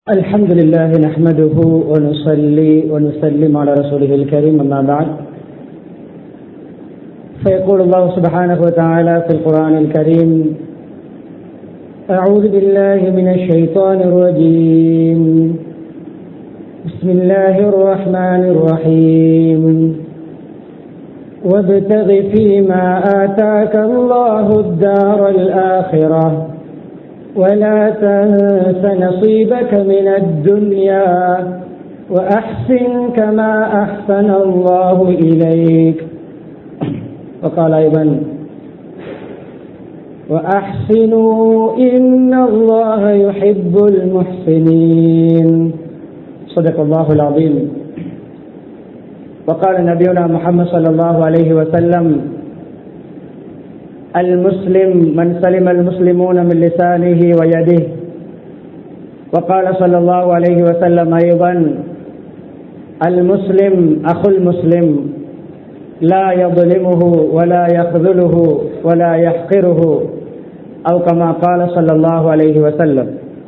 الحمد لله نحمده ونصلي ونسلم على رسوله الكريم أما بعد فيقول الله سبحانه وتعالى في القرآن الكريم أعوذ بالله من الشيطان الرجيم بسم الله الرحمن الرحيم وابتغ فيما آتاك الله الدار الآخرة ولا تنس نصيبك من الدنيا وأحسن كما أحسن الله إليك وقال أيضا وأحسنوا إن الله يحب المحسنين صدق الله العظيم وقال نبينا محمد صلى الله عليه وسلم المسلم من سلم المسلمون من لسانه ويده وقال صلى الله عليه وسلم أيضا المسلم أخو المسلم لا يظلمه ولا يخذله ولا يحقره أو كما قال صلى الله عليه وسلم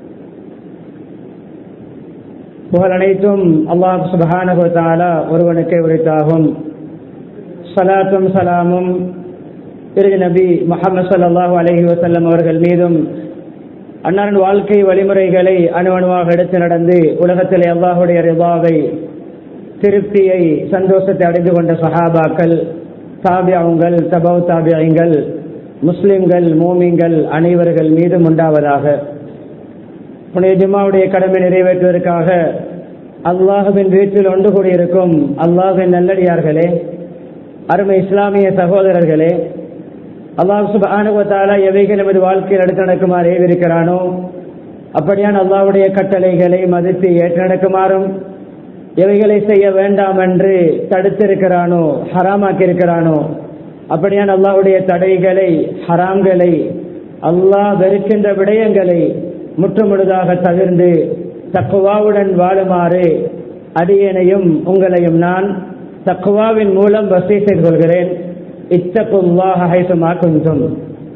புகழ் அனைத்தும் அல்லாஹ் சுபஹானஹு தாலா ஒருவனுக்கே உரித்தாகும் சலாத்தும் சலாமும் திரு நபி முகமது சல்லாஹூ அலஹி வசல்லம் அவர்கள் மீதும் அன்னாரின் வாழ்க்கை வழிமுறைகளை அணுவணுவாக எடுத்து நடந்து உலகத்திலே அல்லாஹுடைய ரிபாவை திருப்தியை சந்தோஷத்தை அடைந்து கொண்ட சஹாபாக்கள் தாபியாவுங்கள் தபவ் தாபியங்கள் முஸ்லிம்கள் மோமிங்கள் அனைவர்கள் மீதும் உண்டாவதாக புனித ஜும்மாவுடைய கடமை நிறைவேற்றுவதற்காக அல்லாஹுவின் வீட்டில் ஒன்று கூடியிருக்கும் அல்லாஹின் நல்லடியார்களே அருமை இஸ்லாமிய சகோதரர்களே அல்லாஹ் சுபானுவத்தால எவைகள் நமது வாழ்க்கையில் எடுத்து நடக்குமாறு ஏவிருக்கிறானோ அப்படியான அல்லாவுடைய கட்டளைகளை மதித்து ஏற்று நடக்குமாறும் எவைகளை செய்ய வேண்டாம் என்று தடுத்திருக்கிறானோ ஹராமாக்கி இருக்கிறானோ அப்படியான அல்லாவுடைய தடைகளை ஹராம்களை அல்லாஹ் வெறுக்கின்ற விடயங்களை முற்றுமுழுதாக தவிர்ந்து தக்குவாவுடன் வாழுமாறு அடியனையும் உங்களையும் நான் தக்குவாவின் மூலம் வசதி செய்து கொள்கிறேன் இத்தகுல்லாஹுமா குந்தும்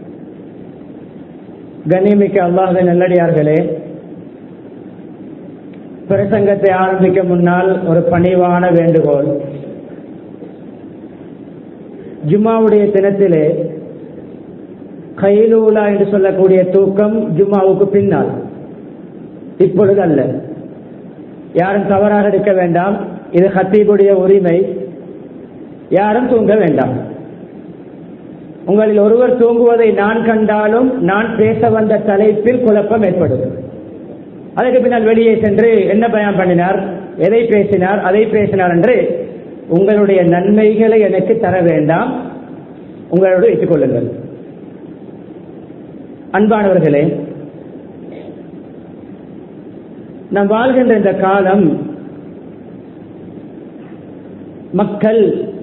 கண்ணியமிக்க அல்லாஹை நல்லடியார்களே பிரசங்கத்தை ஆரம்பிக்க முன்னால் ஒரு பணிவான வேண்டுகோள் ஜும்மாவுடைய தினத்திலே கைலூலா என்று சொல்லக்கூடிய தூக்கம் ஜும்மாவுக்கு பின்னால் இப்பொழுது அல்ல யாரும் தவறாக எடுக்க வேண்டாம் இது ஹத்தீபுடைய உரிமை யாரும் தூங்க வேண்டாம் உங்களில் ஒருவர் தூங்குவதை நான் கண்டாலும் நான் பேச வந்த தலைப்பில் குழப்பம் ஏற்படும் அதுக்கு பின்னால் வெளியே சென்று என்ன பயம் பண்ணினார் எதை பேசினார் அதை பேசினார் என்று உங்களுடைய நன்மைகளை எனக்கு தர வேண்டாம் உங்களோடு வைத்துக் கொள்ளுங்கள் அன்பானவர்களே நாம் வாழ்கின்ற இந்த காலம் மக்கள்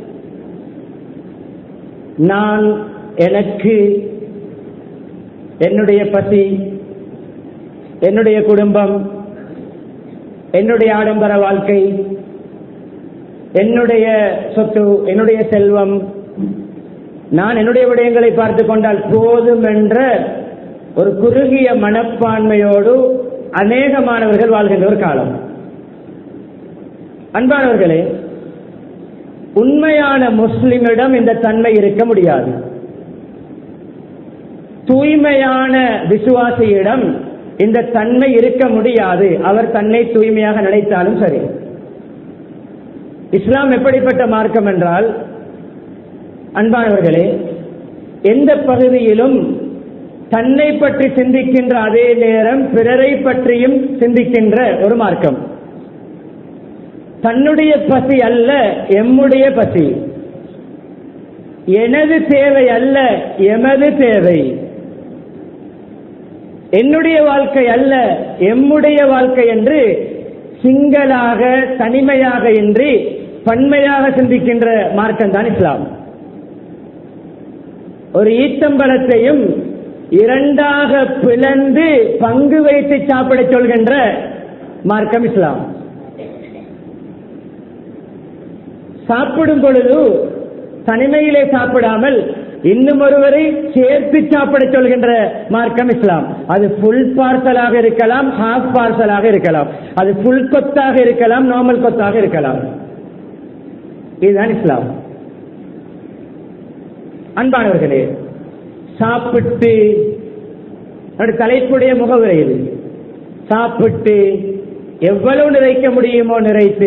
நான் எனக்கு என்னுடைய பசி என்னுடைய குடும்பம் என்னுடைய ஆடம்பர வாழ்க்கை என்னுடைய சொத்து என்னுடைய செல்வம் நான் என்னுடைய விடயங்களை பார்த்து கொண்டால் போதும் என்ற ஒரு குறுகிய மனப்பான்மையோடு அநேகமானவர்கள் வாழ்கின்ற ஒரு காலம் அன்பானவர்களே உண்மையான முஸ்லிமிடம் இந்த தன்மை இருக்க முடியாது தூய்மையான விசுவாசியிடம் இந்த தன்மை இருக்க முடியாது அவர் தன்னை தூய்மையாக நினைத்தாலும் சரி இஸ்லாம் எப்படிப்பட்ட மார்க்கம் என்றால் அன்பானவர்களே எந்த பகுதியிலும் தன்னை பற்றி சிந்திக்கின்ற அதே நேரம் பிறரை பற்றியும் சிந்திக்கின்ற ஒரு மார்க்கம் தன்னுடைய பசி அல்ல எம்முடைய பசி எனது தேவை அல்ல எமது தேவை என்னுடைய வாழ்க்கை அல்ல எம்முடைய வாழ்க்கை என்று சிங்களாக தனிமையாக இன்றி பன்மையாக சிந்திக்கின்ற மார்க்கம் தான் இஸ்லாம் ஒரு ஈத்தம்பலத்தையும் இரண்டாக பிளந்து பங்கு வைத்து சாப்பிட சொல்கின்ற மார்க்கம் இஸ்லாம் சாப்பிடும் பொழுது தனிமையிலே சாப்பிடாமல் இன்னும் ஒருவரை சேர்த்து சாப்பிட சொல்கின்ற மார்க்கம் இஸ்லாம் அது ஃபுல் பார்சலாக இருக்கலாம் ஹாஃப் பார்சலாக இருக்கலாம் அது ஃபுல் கொத்தாக இருக்கலாம் நார்மல் கொத்தாக இருக்கலாம் இதுதான் இஸ்லாம் அன்பானவர்களே சாப்பிட்டு என்னுடைய தலைப்புடைய முகவுரை இது சாப்பிட்டு எவ்வளவு நிறைக்க முடியுமோ நிறைத்து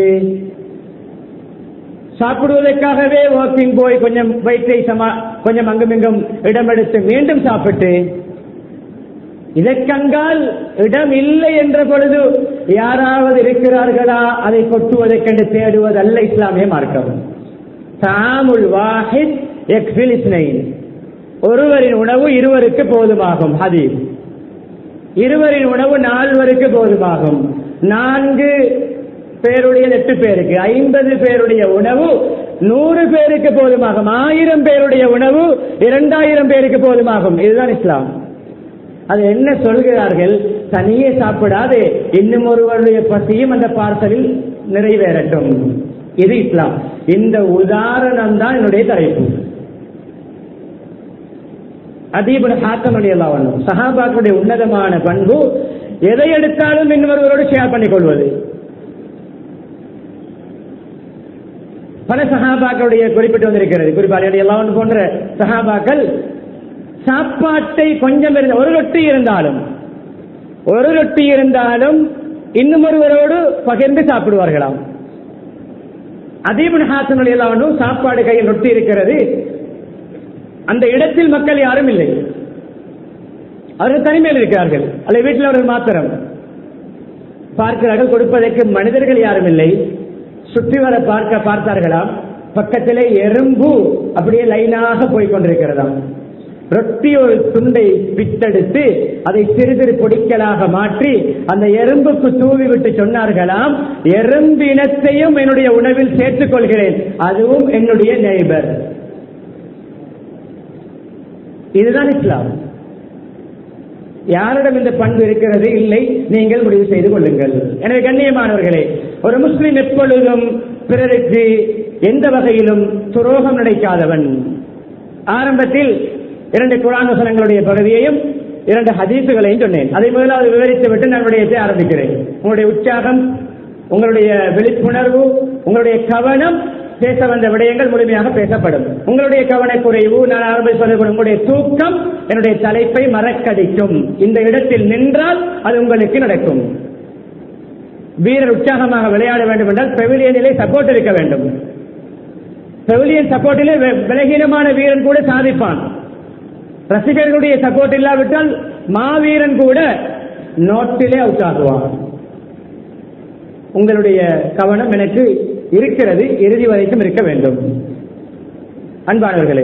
சாப்பிடுவதற்காகவே வாக்கிங் போய் கொஞ்சம் வயிற்றை சமா கொஞ்சம் அங்குமிங்கும் இடமெடுத்து மீண்டும் சாப்பிட்டு இதற்கங்கால் இடம் இல்லை என்ற பொழுது யாராவது இருக்கிறார்களா அதை கொட்டுவதற்கென்று தேடுவதல்ல இஸ்லாமிய மார்க்கம் தாமுல் வாஹித் எக்ஸில் இஸ்னைன் ஒருவரின் உணவு இருவருக்கு போதுமாகும் ஹதீஸ் இருவரின் உணவு நால்வருக்கு போதுமாகும் நான்கு பேருடைய எட்டு பேருக்கு ஐம்பது பேருடைய உணவு நூறு பேருக்கு போதுமாகும் ஆயிரம் பேருடைய உணவு இரண்டாயிரம் பேருக்கு போதுமாகும் இதுதான் இஸ்லாம் அது என்ன சொல்கிறார்கள் தனியே சாப்பிடாது இன்னும் ஒருவருடைய பசியும் அந்த பார்சலில் நிறைவேறட்டும் இது இஸ்லாம் இந்த உதாரணம் தான் என்னுடைய தலைப்பு அதீபன் ஹாத்தமணி எல்லாம் சஹாபாக்களுடைய உன்னதமான பண்பு எதை எடுத்தாலும் இன்னொருவரோடு ஷேர் பண்ணிக் கொள்வது பல சஹாபாக்களுடைய குறிப்பிட்டு வந்திருக்கிறது குறிப்பாக எல்லாம் போன்ற சஹாபாக்கள் சாப்பாட்டை கொஞ்சம் இருந்த ஒரு ரொட்டி இருந்தாலும் ஒரு ரொட்டி இருந்தாலும் இன்னும் ஒருவரோடு பகிர்ந்து சாப்பிடுவார்களாம் அதீபன் ஹாசன் எல்லாம் சாப்பாடு கையில் ரொட்டி இருக்கிறது அந்த இடத்தில் மக்கள் யாரும் இல்லை அவர்கள் தனிமையில் இருக்கிறார்கள் அல்ல வீட்டில் அவர்கள் மாத்திரம் பார்க்கிறார்கள் கொடுப்பதற்கு மனிதர்கள் யாரும் இல்லை சுற்றி வர பார்க்க பார்த்தார்களாம் பக்கத்திலே எறும்பு அப்படியே லைனாக போய் கொண்டிருக்கிறதாம் ரொட்டி ஒரு துண்டை பித்தெடுத்து அதை சிறு சிறு பொடிக்களாக மாற்றி அந்த எறும்புக்கு தூவி விட்டு சொன்னார்களாம் எறும்பு இனத்தையும் என்னுடைய உணவில் சேர்த்துக் கொள்கிறேன் அதுவும் என்னுடைய நெய்பர் இதுதான் இஸ்லாம் யாரிடம் இந்த பண்பு இருக்கிறது இல்லை நீங்கள் முடிவு செய்து கொள்ளுங்கள் எனவே கண்ணியமானவர்களே ஒரு முஸ்லிம் எப்பொழுதும் பிறருக்கு எந்த வகையிலும் துரோகம் நினைக்காதவன் ஆரம்பத்தில் இரண்டு குரான் வசனங்களுடைய பகுதியையும் இரண்டு ஹதீசுகளையும் சொன்னேன் அதை முதலாவது விவரித்து விட்டு நான் விடயத்தை ஆரம்பிக்கிறேன் உங்களுடைய உற்சாகம் உங்களுடைய விழிப்புணர்வு உங்களுடைய கவனம் பேச வந்த விடயங்கள் முழுமையாக பேசப்படும் உங்களுடைய கவனக்குறைவு நான் ஆரம்பிப்பது உங்களுடைய தூக்கம் என்னுடைய தலைப்பை மறக்கடிக்கும் இந்த இடத்தில் நின்றால் அது உங்களுக்கு நடக்கும் வீரர் உற்சாகமாக விளையாட வேண்டும் என்றால் பெவிலியனிலே சப்போர்ட் இருக்க வேண்டும் பெவிலியன் சப்போர்ட்டிலே விலகீனமான வீரன் கூட சாதிப்பான் ரசிகர்களுடைய சப்போர்ட் இல்லாவிட்டால் மாவீரன் கூட நோட்டிலே அவுட் ஆகுவான் உங்களுடைய கவனம் எனக்கு இருக்கிறது இறுதி வரைக்கும் இருக்க வேண்டும் அன்பானவர்களே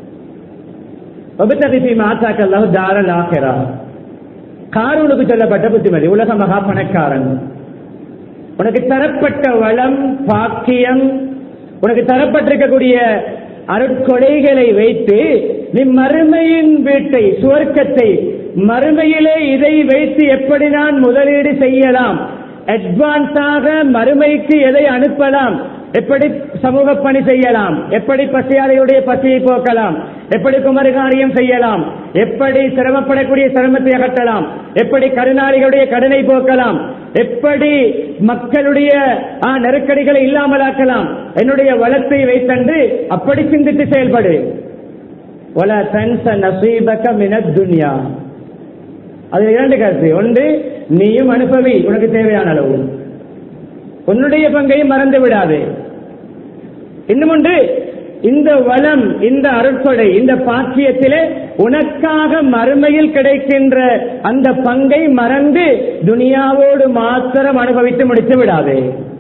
மாத்தாக்கல்லாஹு தாரல் ஆகிறா காரூனுக்கு சொல்லப்பட்ட புத்திமதி உலக மகா பணக்காரன் உனக்கு தரப்பட்ட வளம் பாக்கியம் உனக்கு தரப்பட்டிருக்கக்கூடிய அருட்கொடைகளை வைத்து நீ மறுமையின் வீட்டை சுவர்க்கத்தை மறுமையிலே இதை வைத்து எப்படி நான் முதலீடு செய்யலாம் அட்வான்ஸாக மறுமைக்கு எதை அனுப்பலாம் எப்படி சமூக பணி செய்யலாம் எப்படி பசியாளையுடைய பசியை போக்கலாம் எப்படி குமரிகாரியம் செய்யலாம் எப்படி சிரமப்படக்கூடிய சிரமத்தை அகற்றலாம் எப்படி கருணாளிகளுடைய கடனை போக்கலாம் எப்படி மக்களுடைய நெருக்கடிகளை இல்லாமலாக்கலாம் என்னுடைய வளத்தை வைத்தன்று அப்படி சிந்தித்து செயல்படு ஒல தன்ச நசீபக மினத் துன்யா அது இரண்டு கருத்து ஒன்று நீயும் அனுபவி உனக்கு தேவையான அளவு உன்னுடைய பங்கையும் மறந்து விடாது இன்னும் ஒன்று இந்த வளம் இந்த அருட்கொடை இந்த பாக்கியத்திலே உனக்காக மறுமையில் கிடைக்கின்ற அந்த பங்கை மறந்து துனியாவோடு மாத்திரம் அனுபவித்து முடித்து விடாது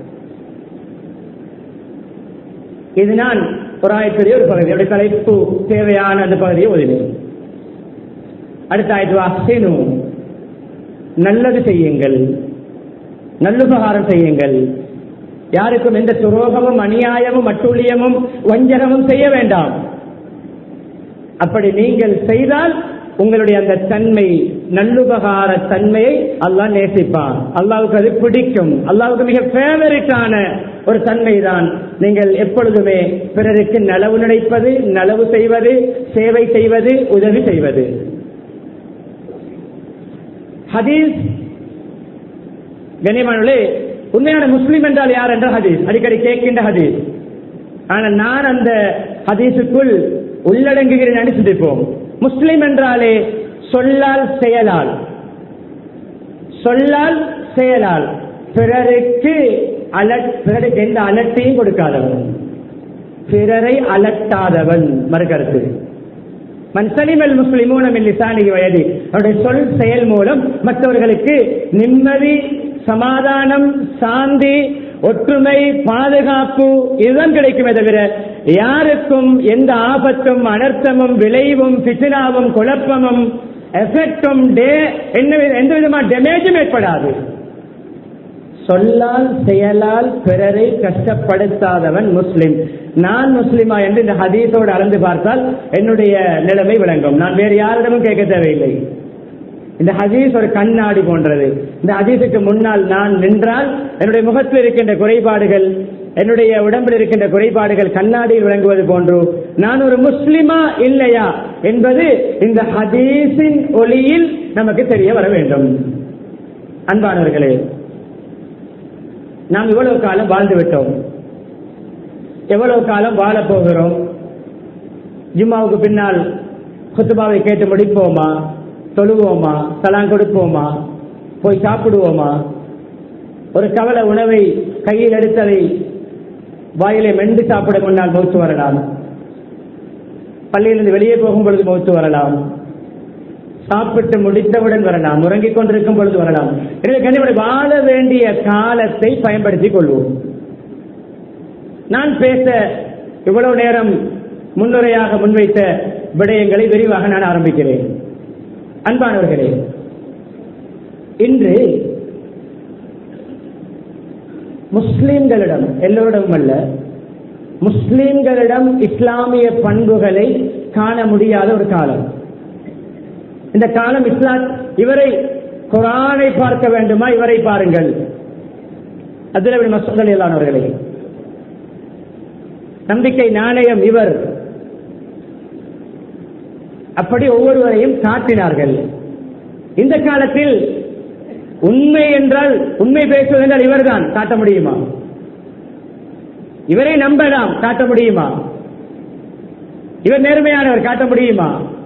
இது நான் ஒரு ஆயத்துடைய ஒரு பகுதி அப்படி தலைப்பு தேவையான அந்த பகுதியை ஒதுவினேன் அடுத்த ஆயத்து அசினு நல்லது செய்யுங்கள் நல்லுபகாரம் செய்யுங்கள் யாருக்கும் எந்த துரோகமும் அநியாயமும் அட்டுழியமும் வஞ்சகமும் செய்ய வேண்டாம் அப்படி நீங்கள் செய்தால் உங்களுடைய அந்த தன்மை நல்லுபகார தன்மையை அல்லாஹ் நேசிப்பான் அல்லாவுக்கு அது பிடிக்கும் அல்லாவுக்கு மிக ஃபேவரட்டான ஒரு தன்மைதான் நீங்கள் எப்பொழுதுமே பிறருக்கு நலவு நினைப்பது நலவு செய்வது சேவை செய்வது உதவி செய்வது ஹதீஸ் கண்ணியமானே உண்மையான முஸ்லிம் என்றால் யார் என்ற ஹதீஸ் அடிக்கடி கேட்கின்ற ஹதீஸ் ஆனால் நான் அந்த ஹதீஸுக்குள் உள்ளடங்குகிறேன் சிந்திப்போம் முஸ்லிம் என்றாலே சொல்லால் செயலால் சொல்லால் செயலால் பிறருக்கு அலட் பிறருக்கு எந்த அலட்டையும் கொடுக்காதவன் பிறரை அலட்டாதவன் மறுக்கருத்து மன்சலிமல் முஸ்லிமூன லிசானி வயது அவருடைய சொல் செயல் மூலம் மற்றவர்களுக்கு நிம்மதி சமாதானம் சாந்தி ஒற்றுமை பாதுகாப்பு இதுதான் கிடைக்குமே தவிர யாருக்கும் எந்த ஆபத்தும் அனர்த்தமும் விளைவும் பிசினாவும் குழப்பமும் எஃபெக்டும் எந்த விதமான டேமேஜும் ஏற்படாது சொல்லால் செயலால் பிறரை கஷ்டப்படுத்தாதவன் முஸ்லிம் நான் முஸ்லிமா என்று இந்த ஹதீஸோடு அளந்து பார்த்தால் என்னுடைய நிலைமை விளங்கும் நான் வேறு யாரிடமும் கேட்க தேவையில்லை இந்த ஹதீஸ் ஒரு கண்ணாடி போன்றது இந்த ஹதீஸுக்கு முன்னால் நான் நின்றால் என்னுடைய முகத்தில் இருக்கின்ற குறைபாடுகள் என்னுடைய உடம்பில் இருக்கின்ற குறைபாடுகள் கண்ணாடியில் விளங்குவது போன்று நான் ஒரு முஸ்லிமா இல்லையா என்பது இந்த ஹதீஸின் ஒளியில் நமக்கு தெரிய வர வேண்டும் அன்பானவர்களே நாம் இவ்வளவு காலம் வாழ்ந்து விட்டோம் எவ்வளவு காலம் வாழப் போகிறோம் ஜிம்மாவுக்கு பின்னால் குத்துபாவை கேட்டு முடிப்போமா தொழுவோமா தலாங் கொடுப்போமா போய் சாப்பிடுவோமா ஒரு கவலை உணவை கையில் எடுத்ததை வாயிலை மென்று சாப்பிட முன்னால் மௌத்து வரலாம் பள்ளியிலிருந்து வெளியே போகும் பொழுது மௌத்து வரலாம் சாப்பிட்டு முடித்தவுடன் வரலாம் உறங்கிக் கொண்டிருக்கும் பொழுது வரலாம் எனவே கண்டிப்பாக வாழ வேண்டிய காலத்தை பயன்படுத்திக் கொள்வோம் நான் பேச இவ்வளவு நேரம் முன்னுரையாக முன்வைத்த விடயங்களை விரிவாக நான் ஆரம்பிக்கிறேன் அன்பானவர்களே இன்று முஸ்லிம்களிடம் எல்லோரிடமும் அல்ல முஸ்லிம்களிடம் இஸ்லாமிய பண்புகளை காண முடியாத ஒரு காலம் இந்த காலம் இஸ்லாம் இவரை குரானை பார்க்க வேண்டுமா இவரை பாருங்கள் அதில் மசூதல் இல்லாதவர்களே நம்பிக்கை நாணயம் இவர் அப்படி ஒவ்வொருவரையும் காட்டினார்கள் இந்த காலத்தில் உண்மை என்றால் உண்மை பேசுவது என்றால் இவர்தான் காட்ட முடியுமா இவரை நம்பலாம் காட்ட முடியுமா இவர் நேர்மையானவர் காட்ட முடியுமா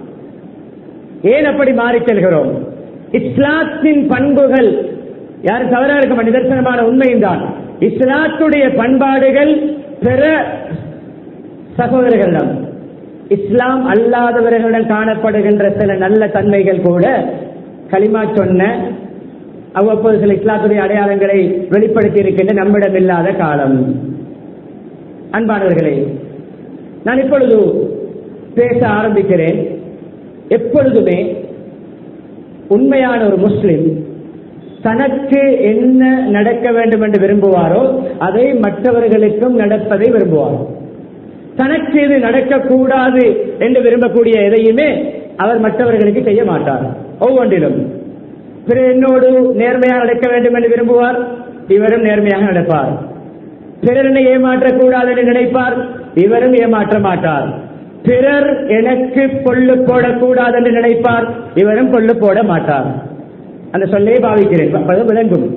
ஏன் அப்படி மாறி செல்கிறோம் இஸ்லாத்தின் பண்புகள் யாரும் தவறாக இருக்க நிதர்சனமான உண்மையும் தான் இஸ்லாத்துடைய பண்பாடுகள் பிற சகோதரர்களிடம் இஸ்லாம் அல்லாதவர்களிடம் காணப்படுகின்ற சில நல்ல தன்மைகள் கூட களிமா சொன்ன அவ்வப்போது சில இஸ்லாத்துடைய அடையாளங்களை வெளிப்படுத்தி இருக்கின்ற நம்மிடம் இல்லாத காலம் அன்பானவர்களே நான் இப்பொழுது பேச ஆரம்பிக்கிறேன் எப்பொழுதுமே உண்மையான ஒரு முஸ்லிம் தனக்கு என்ன நடக்க வேண்டும் என்று விரும்புவாரோ அதை மற்றவர்களுக்கும் நடப்பதை விரும்புவார் தனக்கு இது நடக்கக்கூடாது என்று விரும்பக்கூடிய எதையுமே அவர் மற்றவர்களுக்கு செய்ய மாட்டார் ஒவ்வொன்றிலும் பிற என்னோடு நேர்மையாக நடக்க வேண்டும் என்று விரும்புவார் இவரும் நேர்மையாக நடப்பார் பிறரை ஏமாற்றக்கூடாது என்று நினைப்பார் இவரும் ஏமாற்ற மாட்டார் பிறர் எனக்கு பொல்லு போடக்கூடாது என்று நினைப்பார் இவரும் பொல்லு போட மாட்டார் அந்த சொல்லே பாவிக்கிறேன் அப்போது விளங்கும்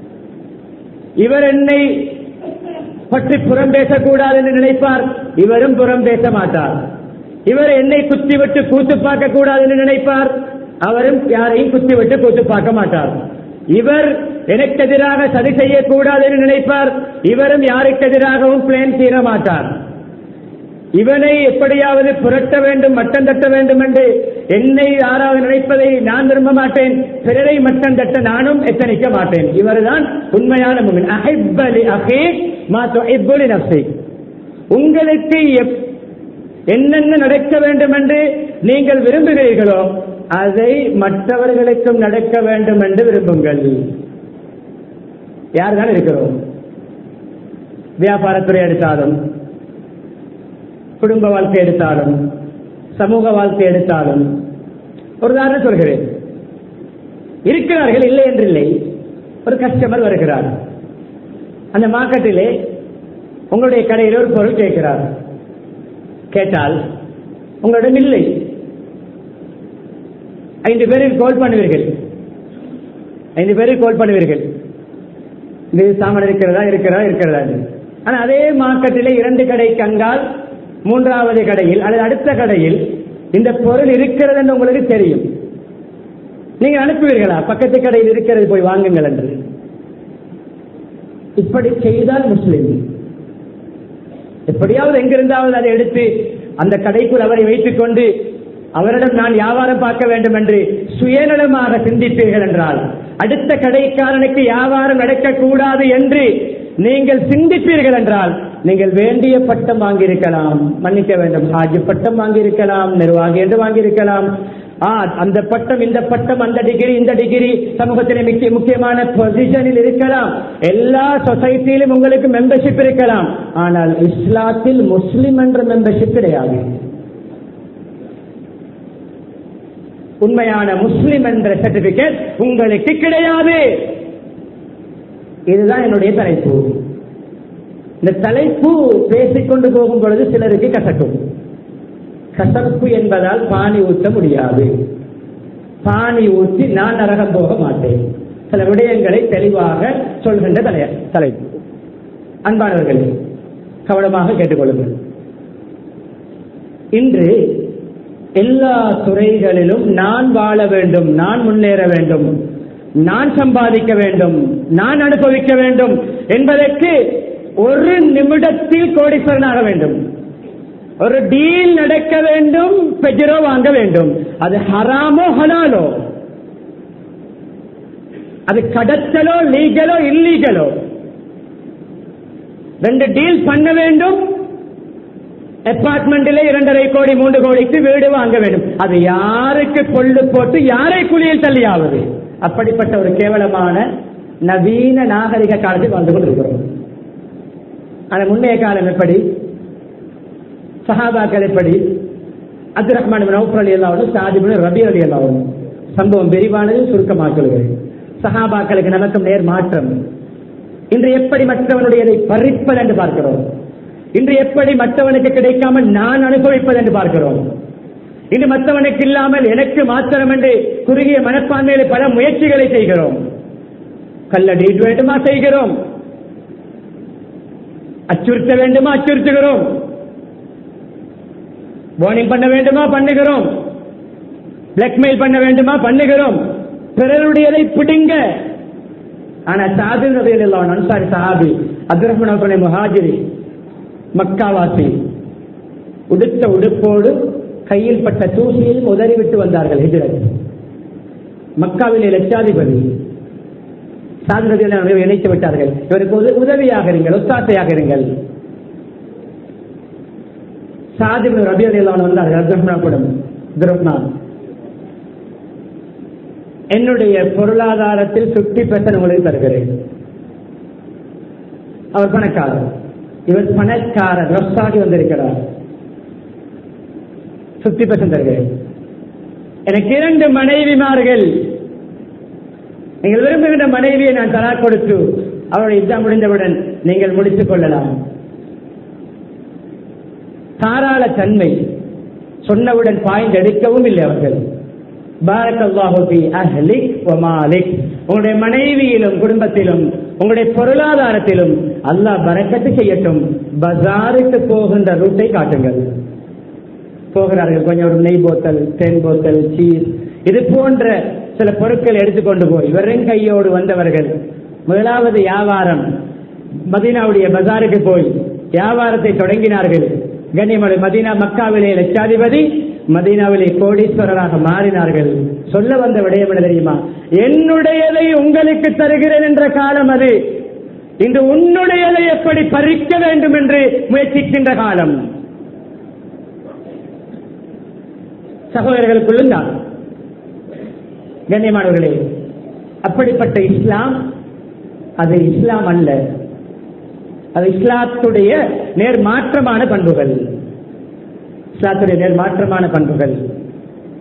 இவர் என்னை பற்றி புறம் பேசக்கூடாது என்று நினைப்பார் இவரும் புறம் பேச மாட்டார் இவர் என்னை குத்திவிட்டு கூத்து பார்க்க கூடாது என்று நினைப்பார் அவரும் யாரையும் குத்திவிட்டு கூத்து பார்க்க மாட்டார் இவர் எனக்கு எதிராக சதி செய்யக்கூடாது என்று நினைப்பார் இவரும் யாருக்கு எதிராகவும் பிளேன் தீர மாட்டார் இவனை எப்படியாவது புரட்ட வேண்டும் மட்டம் தட்ட வேண்டும் என்று என்னை யாராவது நினைப்பதை நான் விரும்ப மாட்டேன் பிறரை மட்டம் தட்ட நானும் எத்தனிக்க மாட்டேன் இவர்தான் உண்மையான முகன் அஹிப்பலி அஹே மாத்தோ இப்புலி நப்சி உங்களுக்கு எப்- என்னென்ன நடக்க வேண்டும் என்று நீங்கள் விரும்புகிறீர்களோ அதை மற்றவர்களுக்கும் நடக்க வேண்டும் என்று விரும்புங்கள் யார்தான் இருக்கிறோம் வியாபாரத்துறை எடுத்தாலும் குடும்ப வாழ்க்கை எடுத்தாலும் சமூக வாழ்க்கை எடுத்தாலும் ஒரு உதாரணம் சொல்கிறேன் இருக்கிறார்கள் இல்லை என்றில்லை ஒரு கஸ்டமர் வருகிறார் அந்த மார்க்கெட்டிலே உங்களுடைய கடையில் ஒரு பொருள் கேட்கிறார் கேட்டால் உங்களிடம் இல்லை ஐந்து பேருக்கு கால் பண்ணுவீர்கள் ஐந்து பேருக்கு கால் பண்ணுவீர்கள் இது சாமான் இருக்கிறதா இருக்கிறதா இருக்கிறதா என்று. ஆனா அதே மார்க்கெட்டிலே இரண்டு கடை கங்கால் மூன்றாவது கடையில் அல்லது அடுத்த கடையில் இந்த பொருள் இருக்கிறது என்று உங்களுக்கு தெரியும் நீங்க அனுப்புவீர்களா பக்கத்து கடையில் இருக்கிறது போய் வாங்குங்கள் என்று இப்படி செய்தால் முஸ்லிம் எப்படியாவது எங்கிருந்தாவது அதை எடுத்து அந்த கடைக்குள் அவரை வைத்துக் கொண்டு அவரிடம் நான் வியாபாரம் பார்க்க வேண்டும் என்று சுயநலமாக சிந்திப்பீர்கள் என்றால் அடுத்த கடைக்காரனுக்கு வியாபாரம் நடக்கக்கூடாது என்று நீங்கள் சிந்திப்பீர்கள் என்றால் நீங்கள் வேண்டிய பட்டம் வாங்கியிருக்கலாம் மன்னிக்க வேண்டும் ஹாஜி பட்டம் வாங்கியிருக்கலாம் நிர்வாகி என்று வாங்கியிருக்கலாம் ஆ, அந்த பட்டம் இந்த பட்டம் அந்த டிகிரி இந்த டிகிரி சமூகத்திலே முக்கிய முக்கியமான பொசிஷனில் இருக்கலாம் எல்லா சொசைட்டியிலும் உங்களுக்கு மெம்பர்ஷிப் இருக்கலாம் ஆனால் இஸ்லாத்தில் முஸ்லிம் என்ற மெம்பர்ஷிப் கிடையாது உண்மையான முஸ்லிம் என்ற சர்டிபிகேட் உங்களுக்கு கிடையாது இதுதான் என்னுடைய தலைப்பு இந்த தலைப்பு பேசிக்கொண்டு போகும் பொழுது சிலருக்கு கசக்கும் கசப்பு என்பதால் பானி ஊற்ற முடியாது பானி ஊற்றி நான் நரகம் போக மாட்டேன் சில விடயங்களை தெளிவாக சொல்கின்ற தலைய தலைப்பு அன்பானவர்களே கவனமாக கேட்டுக்கொள்ளுங்கள் இன்று எல்லா துறைகளிலும் நான் வாழ வேண்டும் நான் முன்னேற வேண்டும் நான் சம்பாதிக்க வேண்டும் நான் அனுபவிக்க வேண்டும் என்பதற்கு ஒரு நிமிடத்தில் கோடீஸ்வரனாக வேண்டும் ஒரு டீல் நடக்க வேண்டும் பெஜரோ வாங்க வேண்டும் அது ஹராமோ ஹலாலோ அது கடத்தலோ லீகலோ இல்லீகலோ ரெண்டு டீல் பண்ண வேண்டும் அபார்ட்மெண்டிலே இரண்டரை கோடி மூன்று கோடிக்கு வீடு வாங்க வேண்டும் அது யாருக்கு கொள்ளு போட்டு யாரை குழியில் தள்ளியாவது அப்படிப்பட்ட ஒரு கேவலமான நவீன நாகரிக காலத்தில் வந்து கொண்டிருக்கிறோம் ஆனா முன்னைய காலம் எப்படி சஹாபாக்கள் எப்படி அப்துல் ரஹ்மான் நௌஃபர் அலி அல்லாவும் சாதிபுன் ரபி அலி அல்லாவும் சம்பவம் விரிவானது சுருக்கமாக சொல்கிறேன் சஹாபாக்களுக்கு நமக்கும் நேர் மாற்றம் இன்று எப்படி மற்றவனுடையதை பறிப்பது என்று பார்க்கிறோம் இன்று எப்படி மற்றவனுக்கு கிடைக்காமல் நான் அனுபவிப்பது என்று பார்க்கிறோம் இன்று மற்றவனுக்கு இல்லாமல் எனக்கு மாத்திரம் என்று குறுகிய மனப்பான்மையில் பல முயற்சிகளை செய்கிறோம் கள்ள டீட் வேண்டுமா செய்கிறோம் அச்சுறுத்த வேண்டுமா அச்சுறுத்துகிறோம் வார்னிங் பண்ண வேண்டுமா பண்ணுகிறோம் பிளாக்மெயில் பண்ண வேண்டுமா பண்ணுகிறோம் பிறருடையதை பிடுங்க ஆனா சாது நபியில் அன்சாரி சஹாபி அப்துல் ரஹ்மான் முஹாஜிரி மக்காவாசி உடுத்த உடுப்போடு கையில் பட்ட தூசியில் உதறிவிட்டு வந்தார்கள் ஹிஜ்ரத் மக்காவிலே லட்சாதிபதி சாது நபியில் இணைத்து விட்டார்கள் இவருக்கு உத- உதவியாக இருங்கள் ஒத்தாசையாக இருங்கள் சாதிபு ரபி அலிலான் வந்தார்கள் அப்துல் துரப்னான் என்னுடைய பொருளாதாரத்தில் பிப்டி பெர்சன்ட் உங்களுக்கு தருகிறேன் அவர் பணக்காரர் இவர் பணக்காரர் ரஃபாகி வந்திருக்கிறார் பிப்டி பெர்சன்ட் தருகிறேன் எனக்கு இரண்டு மனைவிமார்கள் நீங்கள் விரும்புகின்ற மனைவியை நான் தலா கொடுத்து அவருடைய யுத்தம் முடிந்தவுடன் நீங்கள் முடித்துக் கொள்ளலாம் தாராள தன்மை சொன்னவுடன் பாய்ந்து எடுக்கவும் இல்லை அவர்கள் பாரக்கல்லாஹு ஃபீ அஹ்லிக் வ மாலிக் உங்களுடைய மனைவியிலும் குடும்பத்திலும் உங்களுடைய பொருளாதாரத்திலும் அல்லாஹ் பரக்கத்து செய்யட்டும் பஜாருக்கு போகின்ற ரூட்டை காட்டுங்கள் போகிறார்கள் கொஞ்சம் ஒரு நெய் போத்தல் தேன் போத்தல் சீஸ் இது போன்ற சில பொருட்கள் எடுத்துக்கொண்டு போய் வெறும் கையோடு வந்தவர்கள் முதலாவது வியாபாரம் மதீனாவுடைய பஜாருக்கு போய் வியாபாரத்தை தொடங்கினார்கள் கண்ணியமலை மதீனா மக்காவிலே லட்சாதிபதி மதீனாவிலே கோடீஸ்வரராக மாறினார்கள் சொல்ல வந்த விடயம் என்ன தெரியுமா என்னுடையதை உங்களுக்கு தருகிறேன் என்ற காலம் அது இன்று உன்னுடையதை எப்படி பறிக்க வேண்டும் என்று முயற்சிக்கின்ற காலம் சகோதரர்களுக்குள்ளும் தான் கண்ணியமானவர்களே அப்படிப்பட்ட இஸ்லாம் அது இஸ்லாம் அல்ல அது இஸ்லாத்துடைய நேர் மாற்றமான பண்புகள் இஸ்லாத்துடைய நேர் மாற்றமான பண்புகள்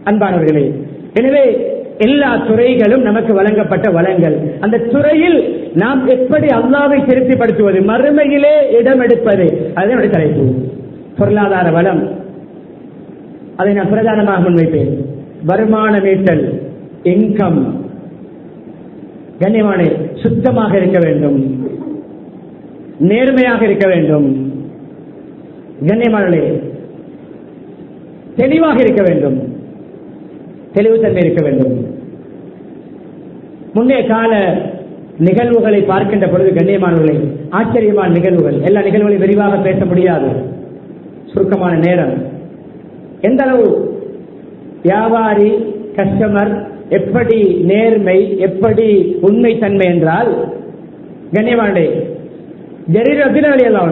அன்பானவர்களே எனவே எல்லா துறைகளும் நமக்கு வழங்கப்பட்ட வளங்கள் அந்த துறையில் நாம் எப்படி அல்லாவை திருப்திப்படுத்துவது மறுமையிலே இடம் எடுப்பது அதனுடைய தலைப்பு பொருளாதார வளம் அதை நான் பிரதானமாக முன்வைப்பேன் வருமானம் ஈட்டல் இன்கம் கண்ணியமானே சுத்தமாக இருக்க வேண்டும் நேர்மையாக இருக்க வேண்டும் கண்ணியமானே தெளிவாக இருக்க வேண்டும் தெளிவுத்தன்மை இருக்க வேண்டும் முன்னைய கால நிகழ்வுகளை பார்க்கின்ற பொழுது கண்ணியமானவர்களை ஆச்சரியமான நிகழ்வுகள் எல்லா நிகழ்வுகளையும் விரிவாக பேச முடியாது சுருக்கமான நேரம் எந்த அளவு வியாபாரி கஸ்டமர் எப்படி நேர்மை எப்படி உண்மை தன்மை என்றால் கண்ணியமானே ஜரீர் அபினாலி எல்லாம்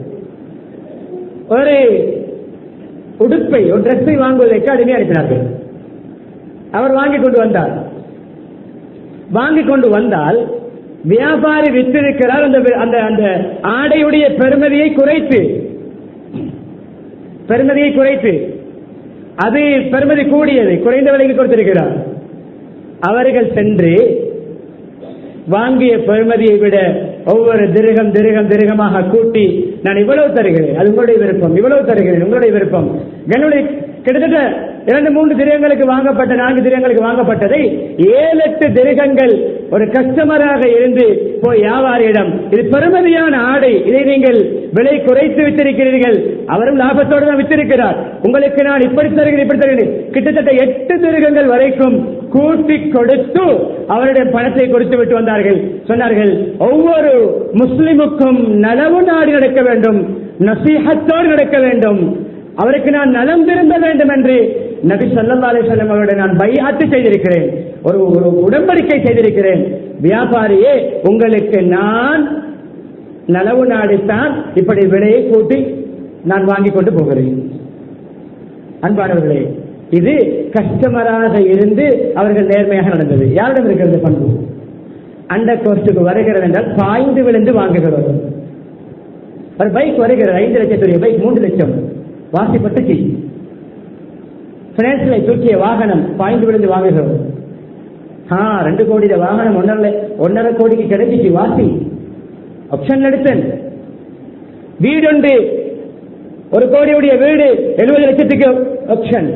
ஒரு உடுப்பை ஒரு ட்ரெஸ்ஸை வாங்குவதற்கு அடிமை அனுப்பினார்கள் அவர் வாங்கி கொண்டு வந்தார் வாங்கி கொண்டு வந்தால் வியாபாரி விற்றிருக்கிறார் அந்த அந்த அந்த ஆடையுடைய பெருமதியை குறைத்து பெருமதியை குறைத்து அது பெருமதி கூடியது குறைந்த விலைக்கு கொடுத்திருக்கிறார் அவர்கள் சென்று வாங்கிய பெருமதியை விட ஒவ்வொரு திருகம் திருகம் திருகமாக கூட்டி நான் இவ்வளவு தருகிறேன் அது உங்களுடைய விருப்பம் இவ்வளவு தருகிறேன் உங்களுடைய விருப்பம் என்னுடைய கிட்டத்தட்ட இரண்டு மூன்று திரகங்களுக்கு வாங்கப்பட்ட நான்கு திரகங்களுக்கு வாங்கப்பட்டதை ஏழு எட்டு திரகங்கள் ஒரு கஸ்டமராக இருந்து போய் வியாபாரியிடம் இது பெருமதியான ஆடை இதை நீங்கள் விலை குறைத்து வித்திருக்கிறீர்கள் அவரும் லாபத்தோடு தான் வித்திருக்கிறார் உங்களுக்கு நான் இப்படி தருகிறேன் இப்படி தருகிறேன் கிட்டத்தட்ட எட்டு திருகங்கள் வரைக்கும் கூட்டி கொடுத்து அவருடைய பணத்தை கொடுத்து விட்டு வந்தார்கள் சொன்னார்கள் ஒவ்வொரு முஸ்லிமுக்கும் நலவு நாடு நடக்க வேண்டும் நசீகத்தோடு நடக்க வேண்டும் அவருக்கு நான் நலம் திரும்ப வேண்டும் என்று நபி சல்லா அலிசல்லம் அவருடைய நான் பையாத்து செய்திருக்கிறேன் ஒரு ஒரு உடன்படிக்கை செய்திருக்கிறேன் வியாபாரியே உங்களுக்கு நான் நலவு நாடித்தான் இப்படி விலையை கூட்டி நான் வாங்கி கொண்டு போகிறேன் அன்பானவர்களே இது கஸ்டமராக இருந்து அவர்கள் நேர்மையாக நடந்தது யாரிடம் இருக்கிறது பண்பு அந்த கோர்ட்டுக்கு வருகிறது என்றால் பாய்ந்து விழுந்து வாங்குகிறோம் ஒரு பைக் வருகிறது ஐந்து லட்சத்துடைய பைக் மூன்று லட்சம் வாசிப்பட்டுச்சு பினான்ஸ்ல தூக்கிய வாகனம் பாய்ந்து விழுந்து வாங்குகிறோம் ஆ ரெண்டு கோடி வாகனம் ஒன்னரை ஒன்னரை கோடிக்கு கிடைச்சிச்சு வாசி ஆப்ஷன் எடுத்தேன் வீடு உண்டு ஒரு கோடியுடைய வீடு எழுபது லட்சத்துக்கு ஆப்ஷன்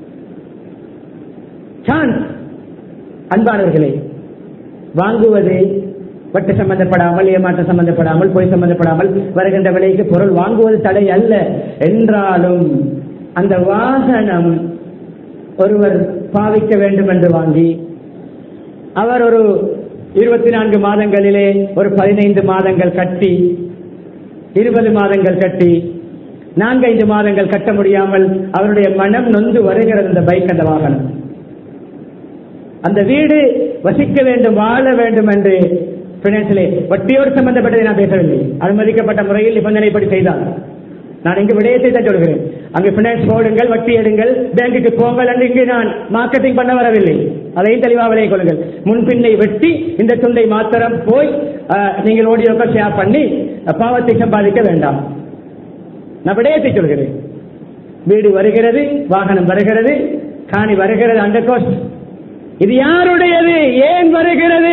சான்ஸ் அன்பானவர்களே வாங்குவது வட்டு சம்பந்தப்படாமல் ஏமாற்றம் சம்பந்தப்படாமல் பொய் சம்பந்தப்படாமல் வருகின்ற விலைக்கு பொருள் வாங்குவது தடை அல்ல என்றாலும் அந்த வாகனம் ஒருவர் பாவிக்க வேண்டும் என்று வாங்கி அவர் ஒரு இருபத்தி நான்கு மாதங்களிலே ஒரு பதினைந்து மாதங்கள் கட்டி இருபது மாதங்கள் கட்டி நான்கைந்து மாதங்கள் கட்ட முடியாமல் அவருடைய மனம் நொந்து வருகிறது அந்த பைக் அந்த வாகனம் அந்த வீடு வசிக்க வேண்டும் வாழ வேண்டும் என்று பினான்சியலே வட்டியோடு சம்பந்தப்பட்டதை நான் பேசவில்லை அனுமதிக்கப்பட்ட முறையில் நிபந்தனைப்படி செய்தார் நான் இங்கு விடயத்தை தான் சொல்கிறேன் அங்கு பினான்ஸ் போடுங்கள் வட்டி எடுங்கள் பேங்குக்கு போங்கள் என்று இங்கு நான் மார்க்கெட்டிங் பண்ண வரவில்லை அதையும் தெளிவாக விலையை கொள்ளுங்கள் முன்பின்னை வெட்டி இந்த துண்டை மாத்திரம் போய் அஹ், நீங்கள் ஓடியோக்கள் ஷேர் பண்ணி அஹ், பாவத்தை சம்பாதிக்க வேண்டாம் நான் விடயத்தை சொல்கிறேன் வீடு வருகிறது வாகனம் வருகிறது காணி வருகிறது அந்த கோஸ்ட் இது யாருடையது ஏன் வருகிறது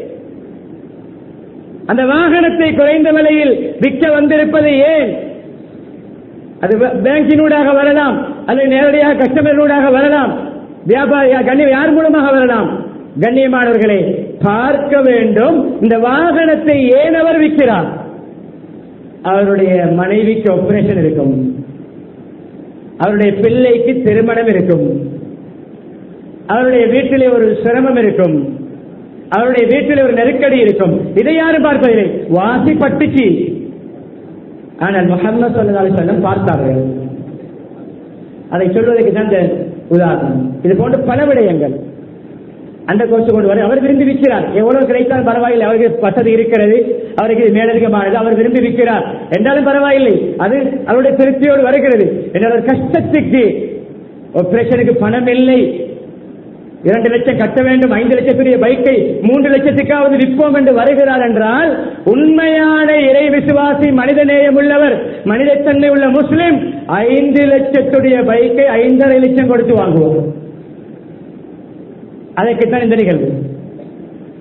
அந்த வாகனத்தை குறைந்த விலையில் விற்க வந்திருப்பது ஏன் அது பே- பேங்கினூடாக வரலாம் அல்லது நேரடியாக கஸ்டமர்களூடாக வரலாம் வியாபாரி கண்ணியம் யார் மூலமாக வரலாம் கண்ணியமானவர்களே பார்க்க வேண்டும் இந்த வாகனத்தை ஏன் அவர் விற்கிறார் அவருடைய மனைவிக்கு ஆபரேஷன் இருக்கும் அவருடைய பிள்ளைக்கு திருமணம் இருக்கும் அவருடைய வீட்டிலே ஒரு சிரமம் இருக்கும் அவருடைய வீட்டில் ஒரு நெருக்கடி இருக்கும் இதை யாரும் பார்ப்பதில்லை வாசி பட்டுச்சு ஆனால் முகமது சொல்லி சொல்லம் பார்த்தார்கள் அதை சொல்வதற்கு தான் இந்த உதாரணம் இது போன்ற பல விடயங்கள் அந்த கோர்ஸ் கொண்டு வர அவர் விரும்பி விற்கிறார் எவ்வளவு கிடைத்தாலும் பரவாயில்லை அவருக்கு வசதி இருக்கிறது அவருக்கு இது மேலதிகமானது அவர் விரும்பி விற்கிறார் என்றாலும் பரவாயில்லை அது அவருடைய திருப்தியோடு வருகிறது என்றால் ஒரு கஷ்டத்துக்கு ஆபரேஷனுக்கு பணம் இல்லை இரண்டு லட்சம் கட்ட வேண்டும் ஐந்து லட்சத்துடைய பைக்கை மூன்று லட்சத்துக்காவது விற்போம் என்று வருகிறார் என்றால் உண்மையான இறை விசுவாசி மனித நேயம் உள்ளவர் மனிதத்தன்மை உள்ள முஸ்லிம் ஐந்து லட்சத்துடைய பைக்கை ஐந்தரை லட்சம் கொடுத்து வாங்குவோம் அதற்குத்தான் இந்த நிகழ்வு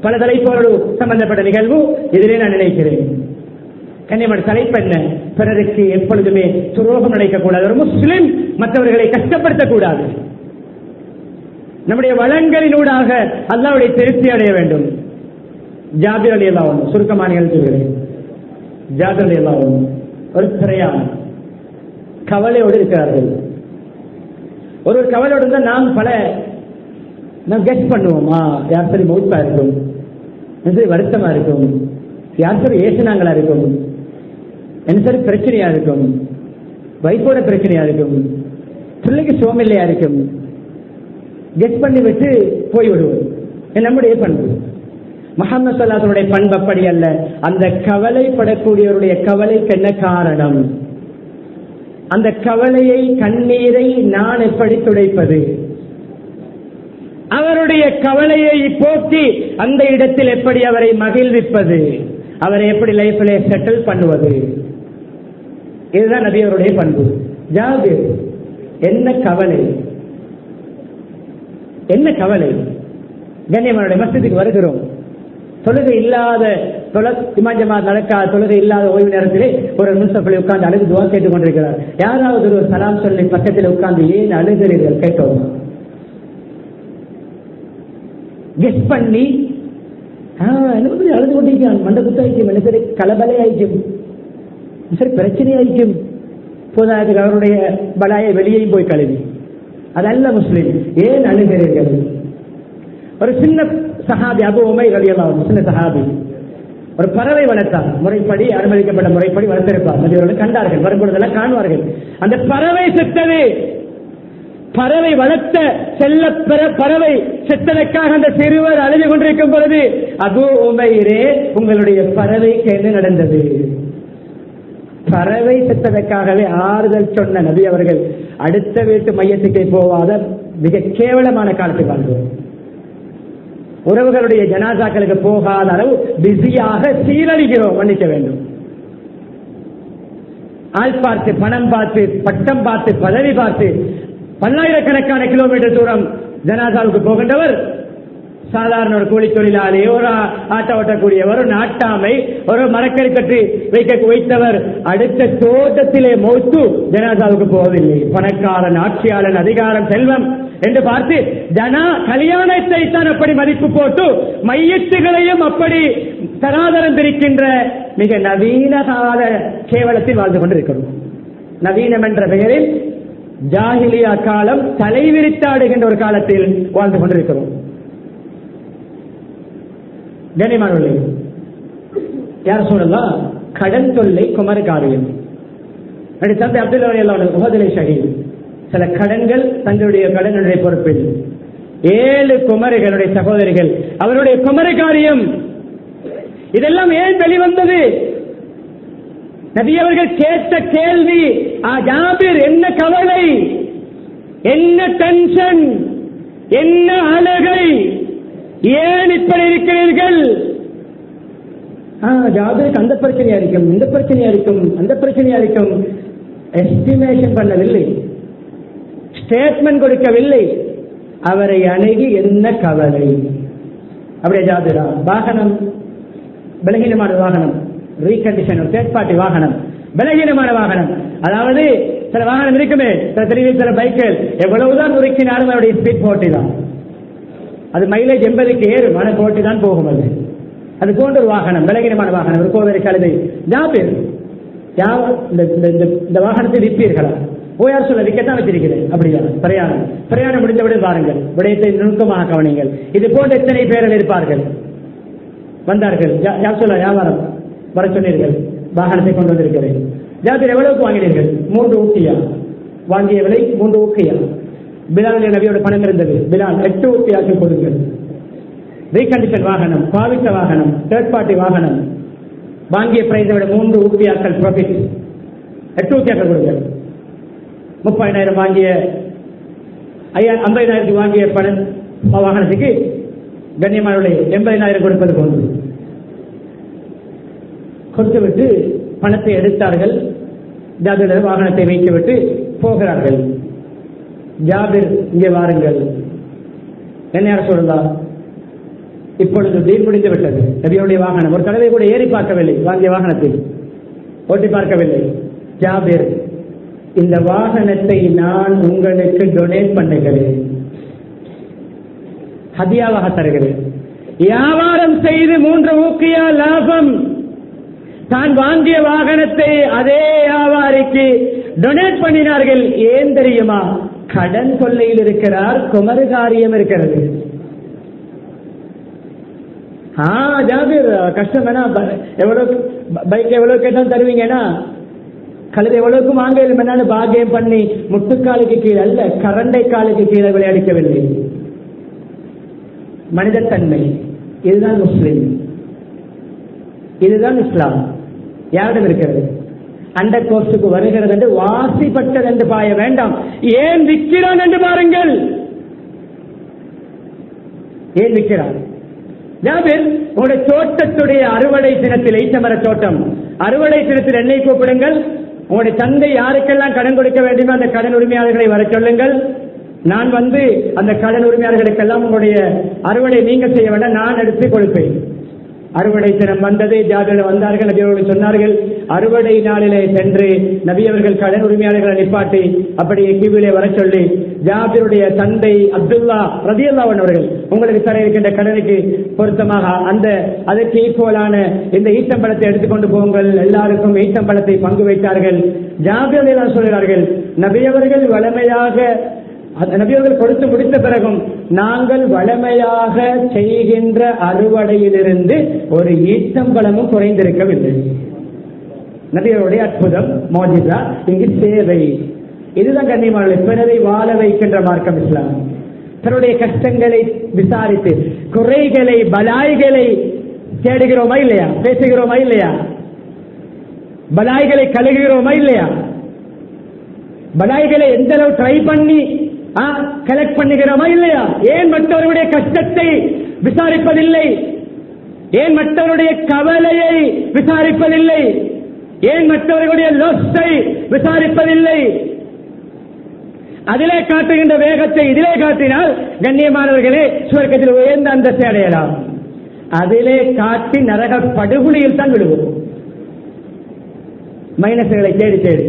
பல தலைப்போடு சம்பந்தப்பட்ட நிகழ்வு இதிலே நான் நினைக்கிறேன் கன்னியமான தலைப்பு என்ன பிறருக்கு எப்பொழுதுமே துரோகம் நினைக்கக்கூடாது ஒரு முஸ்லிம் மற்றவர்களை கஷ்டப்படுத்தக்கூடாது நம்முடைய வளங்களினூடாக அல்லாவுடைய திருப்தி அடைய வேண்டும் ஜாபிர் அலி அல்லா ஒன்று சுருக்கமான நிகழ்ச்சிகளே ஜாபிர் அலி அல்லா ஒன்று ஒரு பிரயாணம் கவலையோடு இருக்கிறார்கள் ஒரு ஒரு கவலையோடு இருந்தால் நாம் பல நாம் கெஸ்ட் பண்ணுவோமா யார் சரி மௌத்தா இருக்கும் என்ன சரி வருத்தமா இருக்கும் யார் சரி ஏசுனாங்களா இருக்கும் என்ன சரி பிரச்சனையா இருக்கும் வைஃபோட பிரச்சனையா இருக்கும் பிள்ளைக்கு சோமில்லையா இருக்கும் கெஸ்ட் பண்ணி விட்டு போய் விடுவோம் இது நம்முடைய பண்பு முகமது சல்லாசனுடைய பண்பு அப்படி அல்ல அந்த கவலைப்படக்கூடியவருடைய கவலைக்கு என்ன காரணம் அந்த கவலையை கண்ணீரை நான் எப்படி துடைப்பது அவருடைய கவலையை போக்கி அந்த இடத்தில் எப்படி அவரை மகிழ்விப்பது அவரை எப்படி லைஃப்ல செட்டில் பண்ணுவது இதுதான் நபி அவருடைய பண்பு ஜாபிர் என்ன கவலை என்ன கவலை கண்ணியமனுடைய மசத்துக்கு வருகிறோம் தொழுகை இல்லாத இமாஞ்சமா நடக்காத தொழுகை இல்லாத ஓய்வு நேரத்திலே ஒரு முன்சப்பில் உட்கார்ந்து அழுது துவா கேட்டுக் கொண்டிருக்கிறார் யாராவது ஒரு சலாம் சொல்லி பக்கத்தில் உட்கார்ந்து ஏன் அழுகிறீர்கள் கேட்டோம் கெஸ் பண்ணி என்ன அழுது கொண்டிருக்கிறான் மண்ட குத்தாய்க்கும் என்ன சரி கலபலை ஆயிக்கும் சரி பிரச்சனை ஆயிக்கும் போதாதுக்கு அவருடைய பலாயை வெளியேயும் போய் கழுவி அதல்ல முஸ்லிம் ஏன் அழுகிறீர்கள் ஒரு சின்ன சஹாபி அபு உமை ரலியல்லாம் சின்ன சஹாபி ஒரு பறவை வளர்த்தார் முறைப்படி அனுமதிக்கப்பட்ட முறைப்படி வளர்த்திருப்பார் மதியவர்கள் கண்டார்கள் வரும்பொழுதெல்லாம் காணுவார்கள் அந்த பறவை செத்தது பறவை வளர்த்த செல்ல பறவை செத்ததற்காக அந்த சிறுவர் அழுது கொண்டிருக்கும் பொழுது அபு உமைரே உங்களுடைய பறவைக்கு என்ன நடந்தது பறவை செத்ததற்காகவே ஆறுதல் சொன்ன நபி அவர்கள் அடுத்த வீட்டு மையத்துக்கே போவாத மிக கேவலமான காலத்தை வாழ்ந்தோம் உறவுகளுடைய ஜனாசாக்களுக்கு போகாத அளவு பிஸியாக சீரழிகிறோம் மன்னிக்க வேண்டும் ஆள் பார்த்து பணம் பார்த்து பட்டம் பார்த்து பதவி பார்த்து பல்லாயிரக்கணக்கான கிலோமீட்டர் தூரம் ஜனாசாவுக்கு போகின்றவர் சாதாரண ஒரு கூலி தொழிலாளி ஒரு ஆட்ட ஓட்டக்கூடியவர் ஒரு நாட்டாமை ஒரு மரக்கறி கட்டி வைக்க வைத்தவர் அடுத்த தோட்டத்திலே மௌத்து ஜனாசாவுக்கு போவதில்லை பணக்காரன் ஆட்சியாளன் அதிகாரம் செல்வம் என்று பார்த்து ஜனா கல்யாணத்தை தான் அப்படி மதிப்பு போட்டு மையத்துகளையும் அப்படி தராதரம் பிரிக்கின்ற மிக நவீன கால கேவலத்தில் வாழ்ந்து கொண்டிருக்கிறோம் நவீனம் என்ற பெயரில் ஜாகிலியா காலம் தலைவிரித்தாடுகின்ற ஒரு காலத்தில் வாழ்ந்து கொண்டிருக்கிறோம் கனிமானவர்களே யார் சொல்லலாம் கடன் தொல்லை குமர காரியம் தந்தை அப்துல் அலி முகதலை ஷஹீத் சில கடன்கள் தங்களுடைய கடனுடைய பொறுப்பில் ஏழு குமரிகளுடைய சகோதரிகள் அவருடைய குமர காரியம் இதெல்லாம் ஏன் வெளிவந்தது நபி அவர்கள் கேட்ட கேள்வி ஜாபிர் என்ன கவலை என்ன டென்ஷன் என்ன அழகை ஏன் இப்படி இருக்கிறீர்கள் ஜாபிருக்கு அந்த பிரச்சனையா இருக்கும் இந்த பிரச்சனையா இருக்கும் அந்த பிரச்சனையா இருக்கும் எஸ்டிமேஷன் பண்ணவில்லை ஸ்டேட்மெண்ட் கொடுக்கவில்லை அவரை அணுகி என்ன கவலை அப்படியே ஜாபிரா வாகனம் பலகீனமான வாகனம் ரீகண்டிஷன் தேர்ட் பார்ட்டி வாகனம் பலகீனமான வாகனம் அதாவது சில வாகனம் இருக்குமே சில தெளிவு சில பைக்குகள் எவ்வளவுதான் உருக்கினாலும் அவருடைய ஸ்பீட் போட்டி தான் அது மைலேஜ் எண்பதுக்கு ஏறும் ஆனால் போட்டி தான் போகும் அது அது போன்ற ஒரு வாகனம் பலகீனமான வாகனம் ஒரு கோவரை கழுதை ஜாபிர் இந்த வாகனத்தை விற்பீர்களா ஓயார் சொல்ல விக்கத்தான் வச்சிருக்கிறேன் அப்படியா பிரயாணம் பிரயாணம் முடிந்தவுடன் பாருங்கள் விடயத்தை நுணுக்கமாக கவனிங்கள் இது போன்ற எத்தனை பேர்கள் இருப்பார்கள் வந்தார்கள் யார் சொல்ல வியாபாரம் வர சொன்னீர்கள் வாகனத்தை கொண்டு வந்திருக்கிறேன் ஜாபிர் எவ்வளவுக்கு வாங்கினீர்கள் மூன்று ஊக்கியா வாங்கிய விலை மூன்று ஊக்கியா பிலால் நபியோட பணம் இருந்தது பிலால் எட்டு ஊக்கியாக்கு கொடுங்கள் ரீகண்டிஷன் வாகனம் பாவித்த வாகனம் தேர்ட் பார்ட்டி வாகனம் வாங்கிய பிரைஸை விட மூன்று ஊக்கியாக்கள் ப்ராஃபிட் எட்டு ஊக்கியாக்கள் கொடுங்கள் முப்பதாயிரம் வாங்கிய ஐயா ஐம்பதாயிரத்துக்கு வாங்கிய பணம் வாகனத்துக்கு கண்ணியமானுடைய எண்பதாயிரம் கொடுப்பது போன்று கொடுத்துவிட்டு பணத்தை எடுத்தார்கள் ஜாபிர் வாகனத்தை வைத்துவிட்டு போகிறார்கள் ஜாபிர் இங்கே வாருங்கள் என்ன யார் சொல்லலாம் இப்பொழுது டீல் முடிந்து விட்டது நபியுடைய வாகனம் ஒரு தடவை கூட ஏறி பார்க்கவில்லை வாங்கிய வாகனத்தில் ஓட்டி பார்க்கவில்லை ஜாபிர் இந்த வாகனத்தை நான் உங்களுக்கு டொனேட் பண்ணுகிறேன் ஹதியாவாக தருகிறேன் வியாபாரம் செய்து மூன்று ஊக்கியா லாபம் தான் வாங்கிய வாகனத்தை அதே வியாபாரிக்கு டொனேட் பண்ணினார்கள் ஏன் தெரியுமா கடன் கொள்ளையில் இருக்கிறார் குமரு காரியம் இருக்கிறது ஆ ஜாபீர் கஷ்டம் வேணா ப- எவ்வளவு பைக் எவ்வளவு கேட்டாலும் தருவீங்கன்னா கழுதை எவ்வளவுக்கு வாங்க இல்லைனாலும் பாக்கியம் பண்ணி முட்டுக்காலுக்கு கீழே அல்ல கரண்டை காலுக்கு கீழே விளையாடிக்கவில்லை மனிதத்தன்மை இதுதான் முஸ்லிம் இதுதான் இஸ்லாம் யாரிடம் இருக்கிறது அந்த கோர்ஸுக்கு வருகிறது என்று வாசிப்பட்டது என்று பாய வேண்டாம் ஏன் விற்கிறான் என்று பாருங்கள் ஏன் விற்கிறான் ஜாபிர் உங்களுடைய தோட்டத்துடைய அறுவடை தினத்தில் ஈச்சமர தோட்டம் அறுவடை தினத்தில் என்னை கூப்பிடுங்கள் உங்களுடைய தந்தை யாருக்கெல்லாம் கடன் கொடுக்க வேண்டுமோ அந்த கடன் உரிமையாளர்களை வர சொல்லுங்கள் நான் வந்து அந்த கடன் உரிமையாளர்களுக்கெல்லாம் உங்களுடைய அறுவடை நீங்க செய்ய வேண்டாம் நான் எடுத்து கொடுப்பேன் அறுவடை தினம் வந்தது ஜாபிர் வந்தார்கள் நபி அவர்கள் சொன்னார்கள் அறுவடை நாளிலே சென்று நபி அவர்கள் கடன் உரிமையாளர்களை நிப்பாட்டி அப்படியே கிவிலே வர சொல்லி ஜாபிருடைய தந்தை அப்துல்லா ரதியல்லாவன் அவர்கள் உங்களுக்கு தர இருக்கின்ற கடனுக்கு பொருத்தமாக அந்த அதற்கு ஈக்குவலான இந்த ஈட்டம்பழத்தை எடுத்துக்கொண்டு போங்கள் எல்லாருக்கும் ஈட்டம்பழத்தை பங்கு வைத்தார்கள் ஜாபிர் எல்லாம் சொல்கிறார்கள் நபி அவர்கள் வளமையாக அந்த நபியவர்கள் கொடுத்து முடித்த பிறகும் நாங்கள் வளமையாக செய்கின்ற அறுவடையிலிருந்து ஒரு ஈட்டம்பழமும் குறைந்திருக்கவில்லை நபியருடைய அற்புதம் மோஜிதா இங்கு சேவை இதுதான் கண்ணியமான பிறரை வாழ வைக்கின்ற மார்க்கம் இஸ்லாம் பிறருடைய கஷ்டங்களை விசாரித்து குறைகளை பலாய்களை தேடுகிறோமா இல்லையா பேசுகிறோமா இல்லையா பலாய்களை கழுகுகிறோமா இல்லையா பலாய்களை எந்த அளவு ட்ரை பண்ணி கலெக்ட் பண்ணுகிறோமா இல்லையா ஏன் மற்றவருடைய கஷ்டத்தை விசாரிப்பதில்லை ஏன் மற்றவருடைய கவலையை விசாரிப்பதில்லை ஏன் மற்றவர்களுடைய லொஸ்டை விசாரிப்பதில்லை அதிலே காட்டுகின்ற வேகத்தை இதிலே காட்டினால் கண்ணியமானவர்களே சுவர்க்கத்தில் உயர்ந்த அந்தஸ்தை அடையலாம் அதிலே காட்டி நரக படுகொலியில் தான் விடுவோம் மைனஸ்களை தேடி தேடி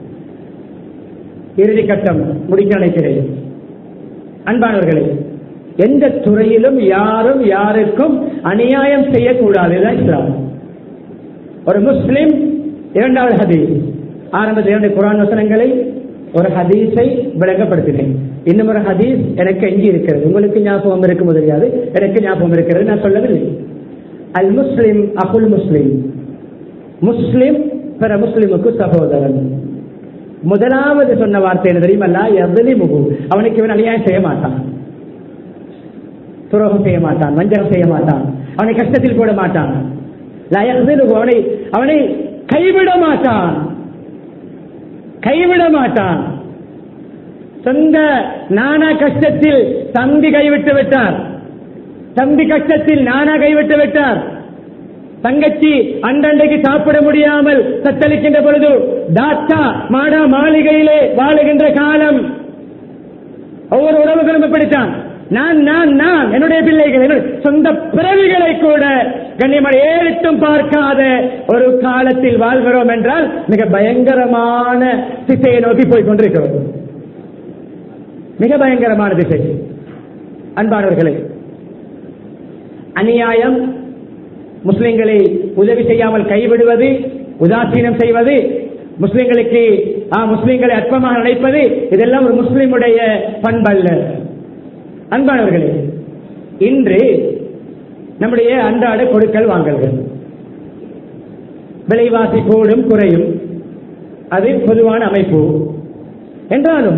இறுதி கட்டம் முடிக்க நினைக்கிறேன் அன்பானவர்களே எந்த துறையிலும் யாரும் யாருக்கும் அநியாயம் செய்யக்கூடாது இதுதான் இஸ்லாம் ஒரு முஸ்லிம் இரண்டாவது ஹதீஸ் ஆரம்பத்தில் இரண்டு குரான் வசனங்களை ஒரு ஹதீஸை விளங்கப்படுத்தினேன் இன்னும் ஒரு ஹதீஸ் எனக்கு எங்கே இருக்கிறது உங்களுக்கு ஞாபகம் இருக்கும் தெரியாது எனக்கு ஞாபகம் இருக்கிறது நான் சொல்லவில்லை அல் முஸ்லிம் அகுல் முஸ்லிம் முஸ்லிம் பிற முஸ்லிமுக்கு சகோதரன் முதலாவது சொன்ன வார்த்தை என்ன தெரியுமல்ல எவ்வளவு முகு அவனுக்கு இவன் அநியாயம் செய்ய மாட்டான் துரோகம் செய்ய மாட்டான் வஞ்சகம் செய்ய மாட்டான் அவனை கஷ்டத்தில் போட மாட்டான் அவனை அவனை கைவிட மாட்டான் கைவிட மாட்டான் சொந்த நானா கஷ்டத்தில் தம்பி கைவிட்டு விட்டார் தம்பி கஷ்டத்தில் நானா கைவிட்டு விட்டார் தங்கச்சி அண்டண்டைக்கு சாப்பிட முடியாமல் தத்தளிக்கின்ற பொழுது தாத்தா மாடா மாளிகையிலே வாழுகின்ற காலம் ஒவ்வொரு உறவுகளும் இப்படித்தான் நான் நான் நான் என்னுடைய பிள்ளைகள் என்னுடைய சொந்த பிறவிகளை கூட கண்ணியமான ஏறிட்டும் பார்க்காத ஒரு காலத்தில் வாழ்கிறோம் என்றால் மிக பயங்கரமான திசையை நோக்கி போய் கொண்டிருக்கிறோம் மிக பயங்கரமான திசை அன்பானவர்களே அநியாயம் முஸ்லிம்களை உதவி செய்யாமல் கைவிடுவது உதாசீனம் செய்வது முஸ்லிம்களுக்கு முஸ்லிம்களை அற்பமாக நினைப்பது இதெல்லாம் ஒரு முஸ்லிமுடைய பண்பல்ல அன்பானவர்களே இன்று நம்முடைய அன்றாட கொடுக்கல் வாங்கல்கள் விலைவாசி கூடும் குறையும் அது பொதுவான அமைப்பு என்றாலும்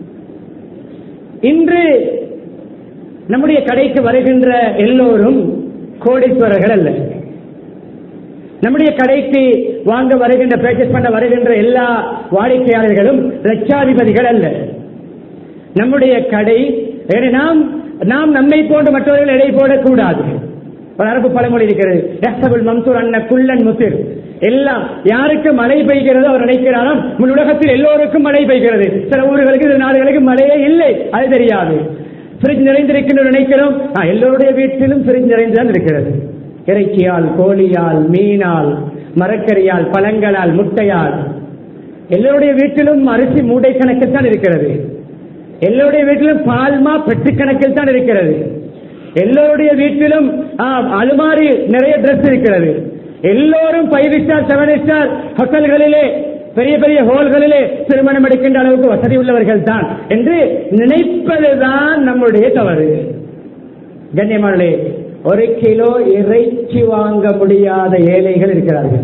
இன்று நம்முடைய கடைக்கு வருகின்ற எல்லோரும் கோடீஸ்வரர்கள் அல்ல நம்முடைய கடைக்கு வாங்க வருகின்ற பர்ச்சேஸ் பண்ண வருகின்ற எல்லா வாடிக்கையாளர்களும் லட்சாதிபதிகள் அல்ல நம்முடைய கடை நாம் நாம் நம்மை போன்று மற்றவர்கள் எடை போடக்கூடாது ஒரு அரபு பழமொழி இருக்கிறது மம்சூர் அண்ண குள்ளன் முசிர் எல்லாம் யாருக்கு மழை பெய்கிறது அவர் நினைக்கிறாராம் முன் உலகத்தில் எல்லோருக்கும் மழை பெய்கிறது சில ஊர்களுக்கு சில நாடுகளுக்கு மழையே இல்லை அது தெரியாது ஃப்ரிட்ஜ் நிறைந்திருக்கின்ற நினைக்கிறோம் ஆ, எல்லோருடைய வீட்டிலும் ஃப்ரிட்ஜ் நிறைந்துதான் இருக்கிறது இறைச்சியால் கோழியால் மீனால் மரக்கறியால் பழங்களால் முட்டையால் எல்லோருடைய வீட்டிலும் அரிசி மூடை கணக்கில் தான் இருக்கிறது எல்லோருடைய வீட்டிலும் பால்மா பெட்டு கணக்கில் தான் இருக்கிறது எல்லோருடைய வீட்டிலும் ஆ, அலுமாரி நிறைய Dress இருக்கிறது எல்லோரும் ஃபைவ் ஸ்டார் செவன் ஸ்டார் ஹோட்டல்களிலே பெரிய பெரிய ஹோல்களிலே திருமணம் எடுக்கின்ற அளவுக்கு வசதி உள்ளவர்கள் தான் என்று நினைப்பதுதான் நம்முடைய தவறு கண்ணியமானே ஒரு கிலோ இறைச்சி வாங்க முடியாத ஏழைகள் இருக்கிறார்கள்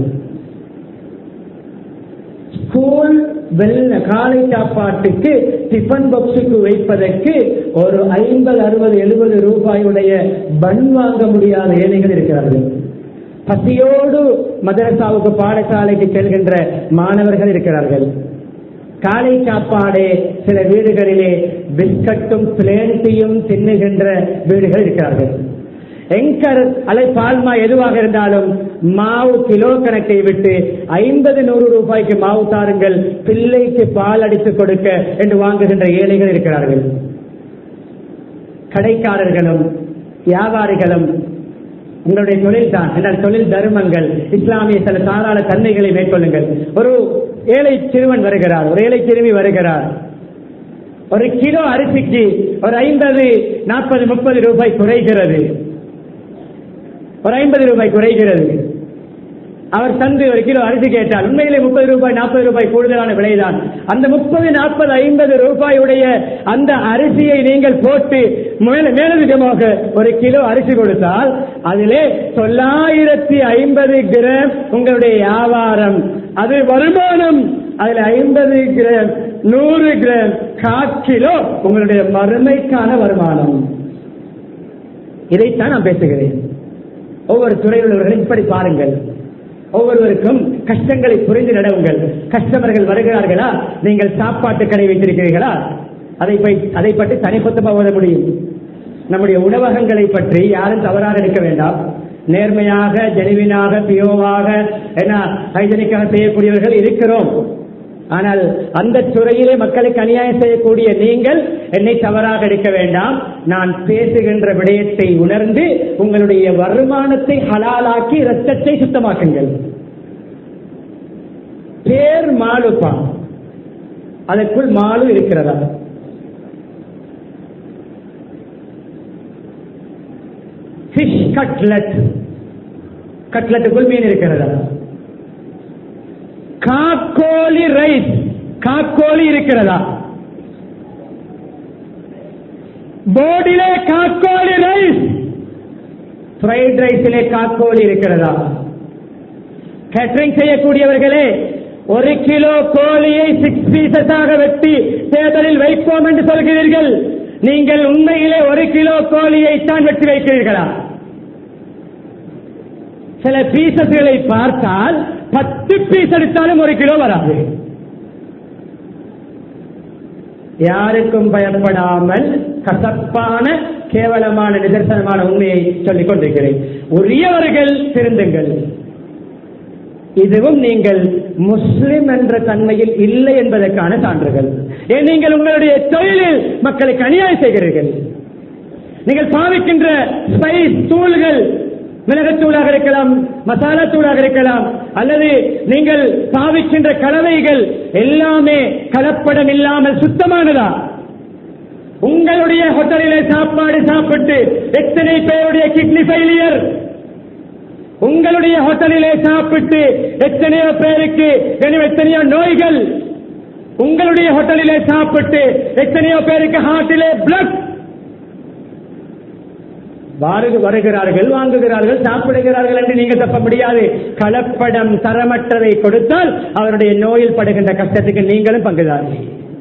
ஸ்கூல் வெள்ள காலை சாப்பாட்டுக்கு டிஃபன் பாக்ஸுக்கு வைப்பதற்கு ஒரு ஐம்பது அறுபது எழுபது ரூபாயுடைய பன் வாங்க முடியாத ஏழைகள் இருக்கிறார்கள் பசியோடு மதரசாவுக்கு பாடசாலைக்கு செல்கின்ற மாணவர்கள் இருக்கிறார்கள் காலை சாப்பாடு சில வீடுகளிலே பிஸ்கட்டும் பிளேன்டியும் தின்னுகின்ற வீடுகள் இருக்கிறார்கள் எங்கர் அலை பால்மா எதுவாக இருந்தாலும் மாவு கிலோ கணக்கை விட்டு ஐம்பது நூறு ரூபாய்க்கு மாவு தாருங்கள் பிள்ளைக்கு பால் அடித்து கொடுக்க என்று வாங்குகின்ற ஏழைகள் இருக்கிறார்கள் கடைக்காரர்களும் வியாபாரிகளும் உங்களுடைய தொழில் தான் என்றால் தொழில் தர்மங்கள் இஸ்லாமிய சில தாராள தன்மைகளை மேற்கொள்ளுங்கள் ஒரு ஏழை சிறுவன் வருகிறார் ஒரு ஏழை சிறுமி வருகிறார் ஒரு கிலோ அரிசிக்கு ஒரு ஐம்பது நாற்பது முப்பது ரூபாய் குறைகிறது ஒரு ஐம்பது ரூபாய் குறைகிறது அவர் தந்து ஒரு கிலோ அரிசி கேட்டால் உண்மையிலே முப்பது ரூபாய் நாற்பது ரூபாய் கூடுதலான விலைதான் அந்த முப்பது நாற்பது ஐம்பது ரூபாயுடைய அந்த அரிசியை நீங்கள் போட்டு மேல- மேலதிகமாக ஒரு கிலோ அரிசி கொடுத்தால் அதிலே தொள்ளாயிரத்தி ஐம்பது கிராம் உங்களுடைய வியாபாரம் அது வருமானம் அதில் ஐம்பது கிராம் நூறு கிராம் கால் கிலோ உங்களுடைய மறுமைக்கான வருமானம் இதைத்தான் நான் பேசுகிறேன் ஒவ்வொரு துறையில் உள்ளவர்களும் இப்படி பாருங்கள் ஒவ்வொருவருக்கும் கஷ்டங்களை புரிந்து நடவுங்கள் கஸ்டமர்கள் வருகிறார்களா நீங்கள் சாப்பாட்டு கடை வைத்திருக்கிறீர்களா அதை பற்றி- அதை பற்றி தனிப்பட்டமாக ஓத முடியும் நம்முடைய உணவகங்களை பற்றி யாரும் தவறாக எடுக்க வேண்டாம் நேர்மையாக ஜெனிவினாக பியோவாக என்ன ஹைஜனிக்காக செய்யக்கூடியவர்கள் இருக்கிறோம் ஆனால் அந்த துறையிலே மக்களுக்கு அநியாயம் செய்யக்கூடிய நீங்கள் என்னை தவறாக எடுக்க வேண்டாம் நான் பேசுகின்ற விடயத்தை உணர்ந்து உங்களுடைய வருமானத்தை ஹலாலாக்கி ரத்தத்தை சுத்தமாக்குங்கள் பேர் மாலுப்பா அதற்குள் மாலு இருக்கிறதா ஃபிஷ் கட்லட் கட்லட்டுக்குள் மீன் இருக்கிறதா காக்கோலி ரைஸ் காக்கோலி இருக்கிறதா போர்டிலே காக்கோலி ரைஸ் ஃப்ரைட் ரைஸிலே காக்கோலி இருக்கிறதா கேட்டரிங் செய்யக்கூடியவர்களே ஒரு கிலோ கோழியை சிக்ஸ் பீசஸாக வெட்டி தேர்தலில் வைப்போம் என்று சொல்கிறீர்கள் நீங்கள் உண்மையிலே ஒரு கிலோ கோழியை தான் வெட்டி வைக்கிறீர்களா சில பீசஸ்களை பார்த்தால் பத்து பீஸ் எடுத்தாலும் ஒரு கிலோ வராது யாருக்கும் பயப்படாமல் கசப்பான கேவலமான நிதர்சனமான உண்மையை சொல்லிக் கொண்டிருக்கிறேன் உரியவர்கள் திருந்துங்கள் இதுவும் நீங்கள் முஸ்லிம் என்ற தன்மையில் இல்லை என்பதற்கான சான்றுகள் ஏன் நீங்கள் உங்களுடைய தொழிலில் மக்களுக்கு அநியாயம் செய்கிறீர்கள் நீங்கள் பாவிக்கின்ற ஸ்பைஸ் தூள்கள் மிளகுத்தூளாக இருக்கலாம் மசாலா தூளாக இருக்கலாம் அல்லது நீங்கள் பாவிக்கின்ற கலவைகள் எல்லாமே கலப்படம் இல்லாமல் சுத்தமானதா உங்களுடைய ஹோட்டலிலே சாப்பாடு சாப்பிட்டு எத்தனை பேருடைய கிட்னி ஃபெயிலியர் உங்களுடைய ஹோட்டலிலே சாப்பிட்டு எத்தனையோ பேருக்கு எனவே எத்தனையோ நோய்கள் உங்களுடைய ஹோட்டலிலே சாப்பிட்டு எத்தனையோ பேருக்கு ஹார்ட்டிலே பிளட் வாரு- வருகிறார்கள் வாங்குகிறார்கள் சாப்பிடுகிறார்கள் என்று நீங்க தப்ப முடியாது கலப்படம் தரமற்றதை கொடுத்தால் அவருடைய நோயில் படுகின்ற கஷ்டத்துக்கு நீங்களும் பங்குதாரி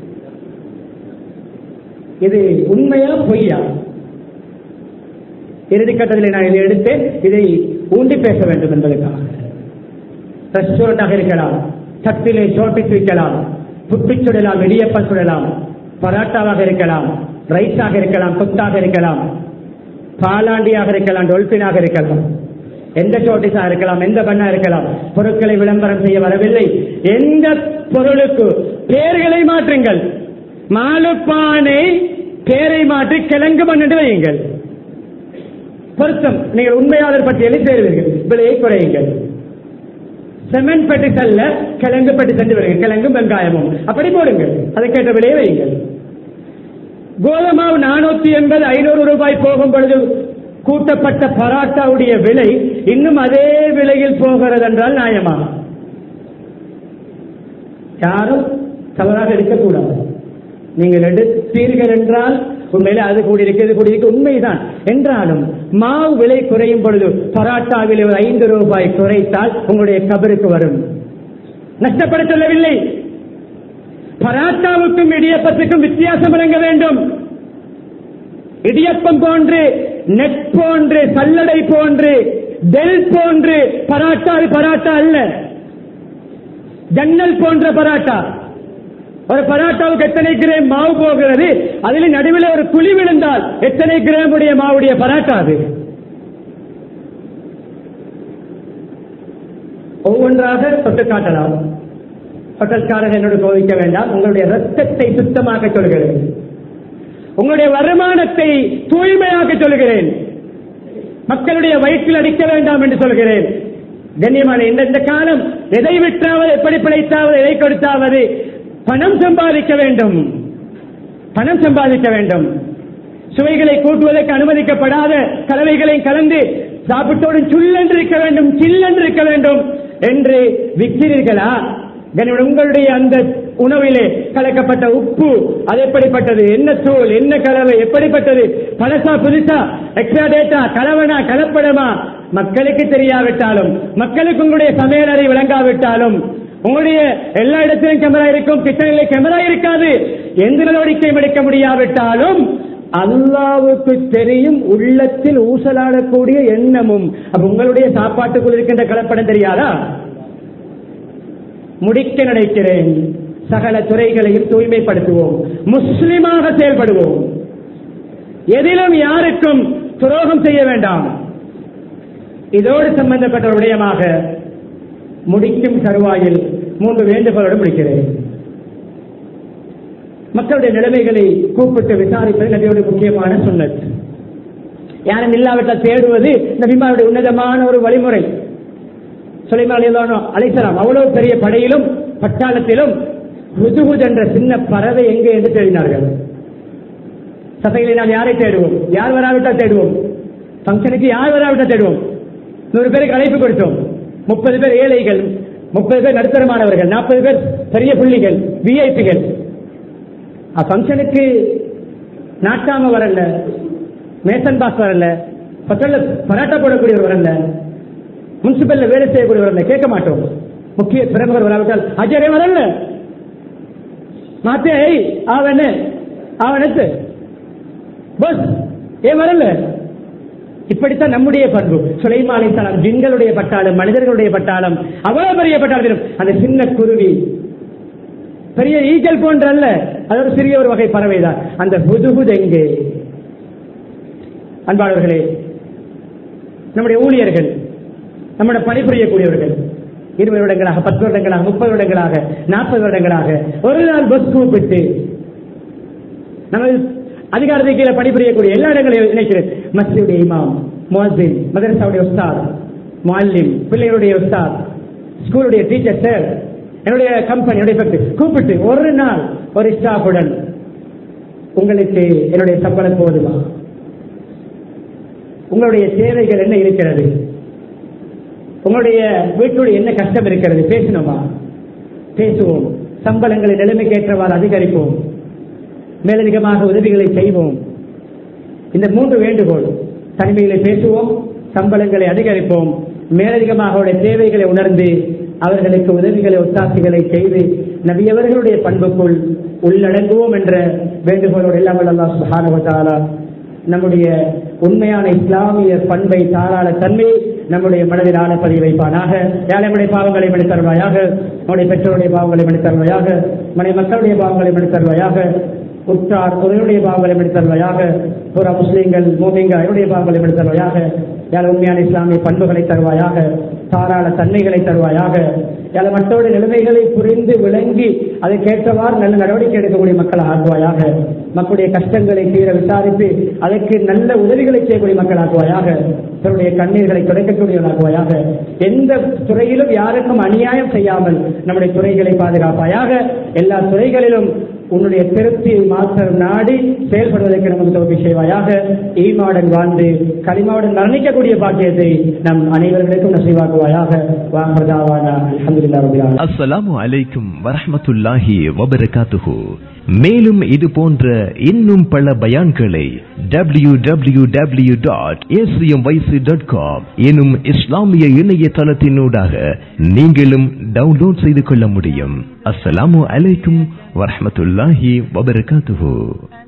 இது உண்மையா பொய்யா இறுதிக்கட்டத்தில் நான் இதை எடுத்தேன் இதை ஊண்டி பேச வேண்டும் என்பதற்காக ரெஸ்டாரண்டாக இருக்கலாம் சட்டிலே சோட்டிட்டு வைக்கலாம் புட்டி சுடலாம் இடியப்பம் சுடலாம் பராட்டாவாக இருக்கலாம் ரைஸாக இருக்கலாம் கொத்தாக இருக்கலாம் பாலாண்டியாக இருக்கலாம் டொல்பினாக இருக்கலாம் எந்த சோட்டிஸா இருக்கலாம் எந்த பண்ணா இருக்கலாம் பொருட்களை விளம்பரம் செய்ய வரவில்லை எந்த பொருளுக்கு பெயர்களை மாற்றுங்கள் மாலுப்பானை பேரை மாற்றி கிழங்கு மண் என்று வையுங்கள் பொருத்தம் நீங்கள் உண்மையாளர் பட்டியலில் சேருவீர்கள் விலையை குறையுங்கள் செமெண்ட் பெட்டி செல்ல கிழங்கு பெட்டி சென்று வருங்க கிழங்கும் வெங்காயமும் அப்படி போடுங்கள் அதுக்கேற்ற விலையை வையுங்கள் கோலமாவு நானூத்தி எண்பது ஐநூறு ரூபாய் போகும் பொழுது கூட்டப்பட்ட பராட்டாவுடைய விலை இன்னும் அதே விலையில் போகிறது என்றால் நியாயமா யாரும் தவறாக இருக்கக்கூடாது நீங்கள் எடுத்தீர்கள் என்றால் உண்மையில அது கூடியிருக்கு இது கூடியிருக்கு உண்மைதான் என்றாலும் மாவு விலை குறையும் பொழுது பராட்டாவில் ஒரு ஐந்து ரூபாய் குறைத்தால் உங்களுடைய கபருக்கு வரும் நஷ்டப்பட சொல்லவில்லை பராட்டாவுக்கும் இடியப்பத்துக்கும் வித்தியாசம் வழங்க வேண்டும் இடியப்பம் போன்று நெட் போன்று சல்லடை போன்று டெல் போன்று பராட்டா அது பராட்டா அல்ல ஜன்னல் போன்ற பராட்டா ஒரு பராட்டாவுக்கு எத்தனை கிராம் மாவு போகிறது அதில் நடுவில் ஒரு குழி விழுந்தால் எத்தனை கிராம் உடைய மாவுடைய பராட்டா அது ஒவ்வொன்றாக தொட்டு காட்டலாம் ஹோட்டல்காரர் என்னோடு கோவிக்க வேண்டாம் உங்களுடைய ரத்தத்தை சுத்தமாக்க சொல்கிறேன் உங்களுடைய வருமானத்தை தூய்மையாக்க சொல்கிறேன் மக்களுடைய வயிற்றில் அடிக்க வேண்டாம் என்று சொல்கிறேன் கண்ணியமான இந்த இந்த காலம் எதை விற்றாவது எப்படி பிழைத்தாவது எதை கொடுத்தாவது பணம் சம்பாதிக்க வேண்டும் பணம் சம்பாதிக்க வேண்டும் சுவைகளை கூட்டுவதற்கு அனுமதிக்கப்படாத கலவைகளை கலந்து சாப்பிட்டோடு சுல்லென்று இருக்க வேண்டும் சில்லென்று இருக்க வேண்டும் என்று விற்கிறீர்களா கனிமன், உங்களுடைய அந்த உணவிலே கலக்கப்பட்ட உப்பு அது எப்படிப்பட்டது என்ன தூள் என்ன கலவை எப்படிப்பட்டது பழசா புதுசா எக்ஸ்ட்ரா டேட்டா கலவனா கலப்படமா மக்களுக்கு தெரியாவிட்டாலும் மக்களுக்கு உங்களுடைய சமையலறை விளங்காவிட்டாலும் உங்களுடைய எல்லா இடத்திலும் கேமரா இருக்கும் கிச்சனிலே கேமரா இருக்காது எந்த நடவடிக்கையும் எடுக்க முடியாவிட்டாலும் அல்லாவுக்கு தெரியும் உள்ளத்தில் ஊசலாடக்கூடிய எண்ணமும் அப்ப உங்களுடைய சாப்பாட்டுக்குள் இருக்கின்ற கலப்படம் தெரியாதா முடிக்க நினைக்கிறேன் சகல துறைகளையும் தூய்மைப்படுத்துவோம் முஸ்லிமாக செயல்படுவோம் எதிலும் யாருக்கும் துரோகம் செய்ய வேண்டாம் இதோடு சம்பந்தப்பட்ட ஒரு விடயமாக முடிக்கும் தருவாயில் மூன்று வேண்டுகோளோடு முடிக்கிறேன் மக்களுடைய நிலைமைகளை கூப்பிட்டு விசாரிப்பது நபியோட முக்கியமான சுன்னத் யாரும் இல்லாவிட்டால் தேடுவது நபிமாருடைய உன்னதமான ஒரு வழிமுறை சுலைமான் அழைத்தலாம் அவ்வளவு பெரிய படையிலும் பட்டாளத்திலும் ஹுதுஹுத் என்ற சின்ன பறவை எங்கே என்று தேடினார்கள் சபையிலே நாம் யாரை தேடுவோம் யார் வராவிட்டால் தேடுவோம் ஃபங்க்ஷனுக்கு யார் வராவிட்டால் தேடுவோம் நூறு பேருக்கு அழைப்பு கொடுத்தோம் முப்பது பேர் ஏழைகள் முப்பது பேர் நடுத்தரமானவர்கள் நாற்பது பேர் பெரிய புள்ளிகள் விஐபிகள் ஃபங்க்ஷனுக்கு நாட்டாம வரல மேசன் பாஸ் வரல பக்கத்துல பராட்டா போடக்கூடியவர் வரல முனிசிபல்ல வேலை செய்யக்கூடியவர் வரல கேட்க மாட்டோம் முக்கிய பிரமுகர் வராவிட்டால் அஜரே வரல மாத்தே அவன அவனுக்கு பஸ் ஏன் வரல இப்படித்தான் நம்முடைய பண்பு சுலைமாலை தலம் ஜின்களுடைய பட்டாளம் மனிதர்களுடைய பட்டாளம் அவ்வளவு பெரிய பட்டாளத்திலும் அந்த சின்ன குருவி பெரிய ஈகல் போன்ற அல்ல அது ஒரு சிறிய ஒரு வகை பறவைதான் அந்த புதுகுது எங்கே அன்பாளர்களே நம்முடைய ஊழியர்கள் நம்முடைய பணிபுரியக்கூடியவர்கள் இருபது வருடங்களாக பத்து வருடங்களாக முப்பது வருடங்களாக நாற்பது வருடங்களாக ஒரு நாள் பஸ் கூப்பிட்டு நம்ம அதிகாரத்தை கீழே பணிபுரியக்கூடிய எல்லா இடங்களையும் இணைக்கிறது மஸ்ஜிதுடைய இமாம் முஹின் மதரசாவுடைய உஸ்தாத் முல்லிம் பிள்ளைகளுடைய உஸ்தாத் ஸ்கூலுடைய டீச்சர் சார் என்னுடைய கம்பெனி என்னுடைய ஃபேக்டரி கூப்பிட்டு ஒரு நாள் ஒரு ஸ்டாஃபுடன் உங்களுக்கு என்னுடைய சம்பளம் போதுமா உங்களுடைய தேவைகள் என்ன இருக்கிறது உங்களுடைய வீட்டுடைய என்ன கஷ்டம் இருக்கிறது பேசணுமா பேசுவோம் சம்பளங்களை நிலைமைக்கு ஏற்றவாறு அதிகரிப்போம் மேலதிகமாக உதவிகளை செய்வோம் இந்த மூன்று வேண்டுகோள் தனிமையிலே பேசுவோம் சம்பளங்களை அதிகரிப்போம் மேலதிகமாக அவருடைய தேவைகளை உணர்ந்து அவர்களுக்கு உதவிகளை ஒத்தாசைகளை செய்து நபியவர்களுடைய பண்புக்குள் உள்ளடங்குவோம் என்ற வேண்டுகோளோடு எல்லாம் அல்லா சுஹானுவத்தாலா நம்முடைய உண்மையான இஸ்லாமிய பண்பை தாராள தன்மை நம்முடைய மனதில் ஆழப்பதி வைப்பானாக ஏழைமுடைய பாவங்களை மணி தருவாயாக நம்முடைய பெற்றோருடைய பாவங்களை மணி தருவாயாக மனை மக்களுடைய பாவங்களை மணி தருவாயாக உற்றார் உறவுடைய பாவங்களை மணி தருவாயாக புற முஸ்லீம்கள் மோமிங்கள் அவருடைய பாவங்களை மணி தருவாயாக யார் உண்மையான இஸ்லாமிய பண்புகளை தருவாயாக தாராள தன்மைகளை தருவாயாக சில மற்றவருடைய நிலைமைகளை புரிந்து விளங்கி அதற்கேற்றவாறு நல்ல நடவடிக்கை எடுக்கக்கூடிய மக்களை ஆக்குவாயாக மக்களுடைய கஷ்டங்களை தீர விசாரித்து அதற்கு நல்ல உதவிகளை செய்யக்கூடிய மக்கள் ஆக்குவாயாக தன்னுடைய கண்ணீர்களை துடைக்கக்கூடியவர்களாக்குவாயாக எந்த துறையிலும் யாருக்கும் அநியாயம் செய்யாமல் நம்முடைய துறைகளை பாதுகாப்பாயாக எல்லா துறைகளிலும் உன்னுடைய திருப்தியை மாத்திரம் நாடி செயல்படுவதற்கு நமக்கு தோல்வி செய்வாயாக ஈமாவுடன் வாழ்ந்து களிமாவுடன் மரணிக்கக்கூடிய பாக்கியத்தை நம் அனைவர்களுக்கும் நசைவாக்குவாயாக வாங்கதாவானா அலமதுல்லா ரபிலான அஸ்ஸலாமு அலைக்கும் வரஹ்மத்துல்லாஹி வபரகாத்துஹு மேலும் இது போன்ற இன்னும் பல பயான்களை W W W dot dot com எனும் இஸ்லாமிய இணையதளத்தினூடாக நீங்களும் டவுன்லோட் செய்து கொள்ள முடியும் அஸ்ஸலாமு அலைக்கும் வரஹ்மத்துல்லாஹி வபரகாத்துஹு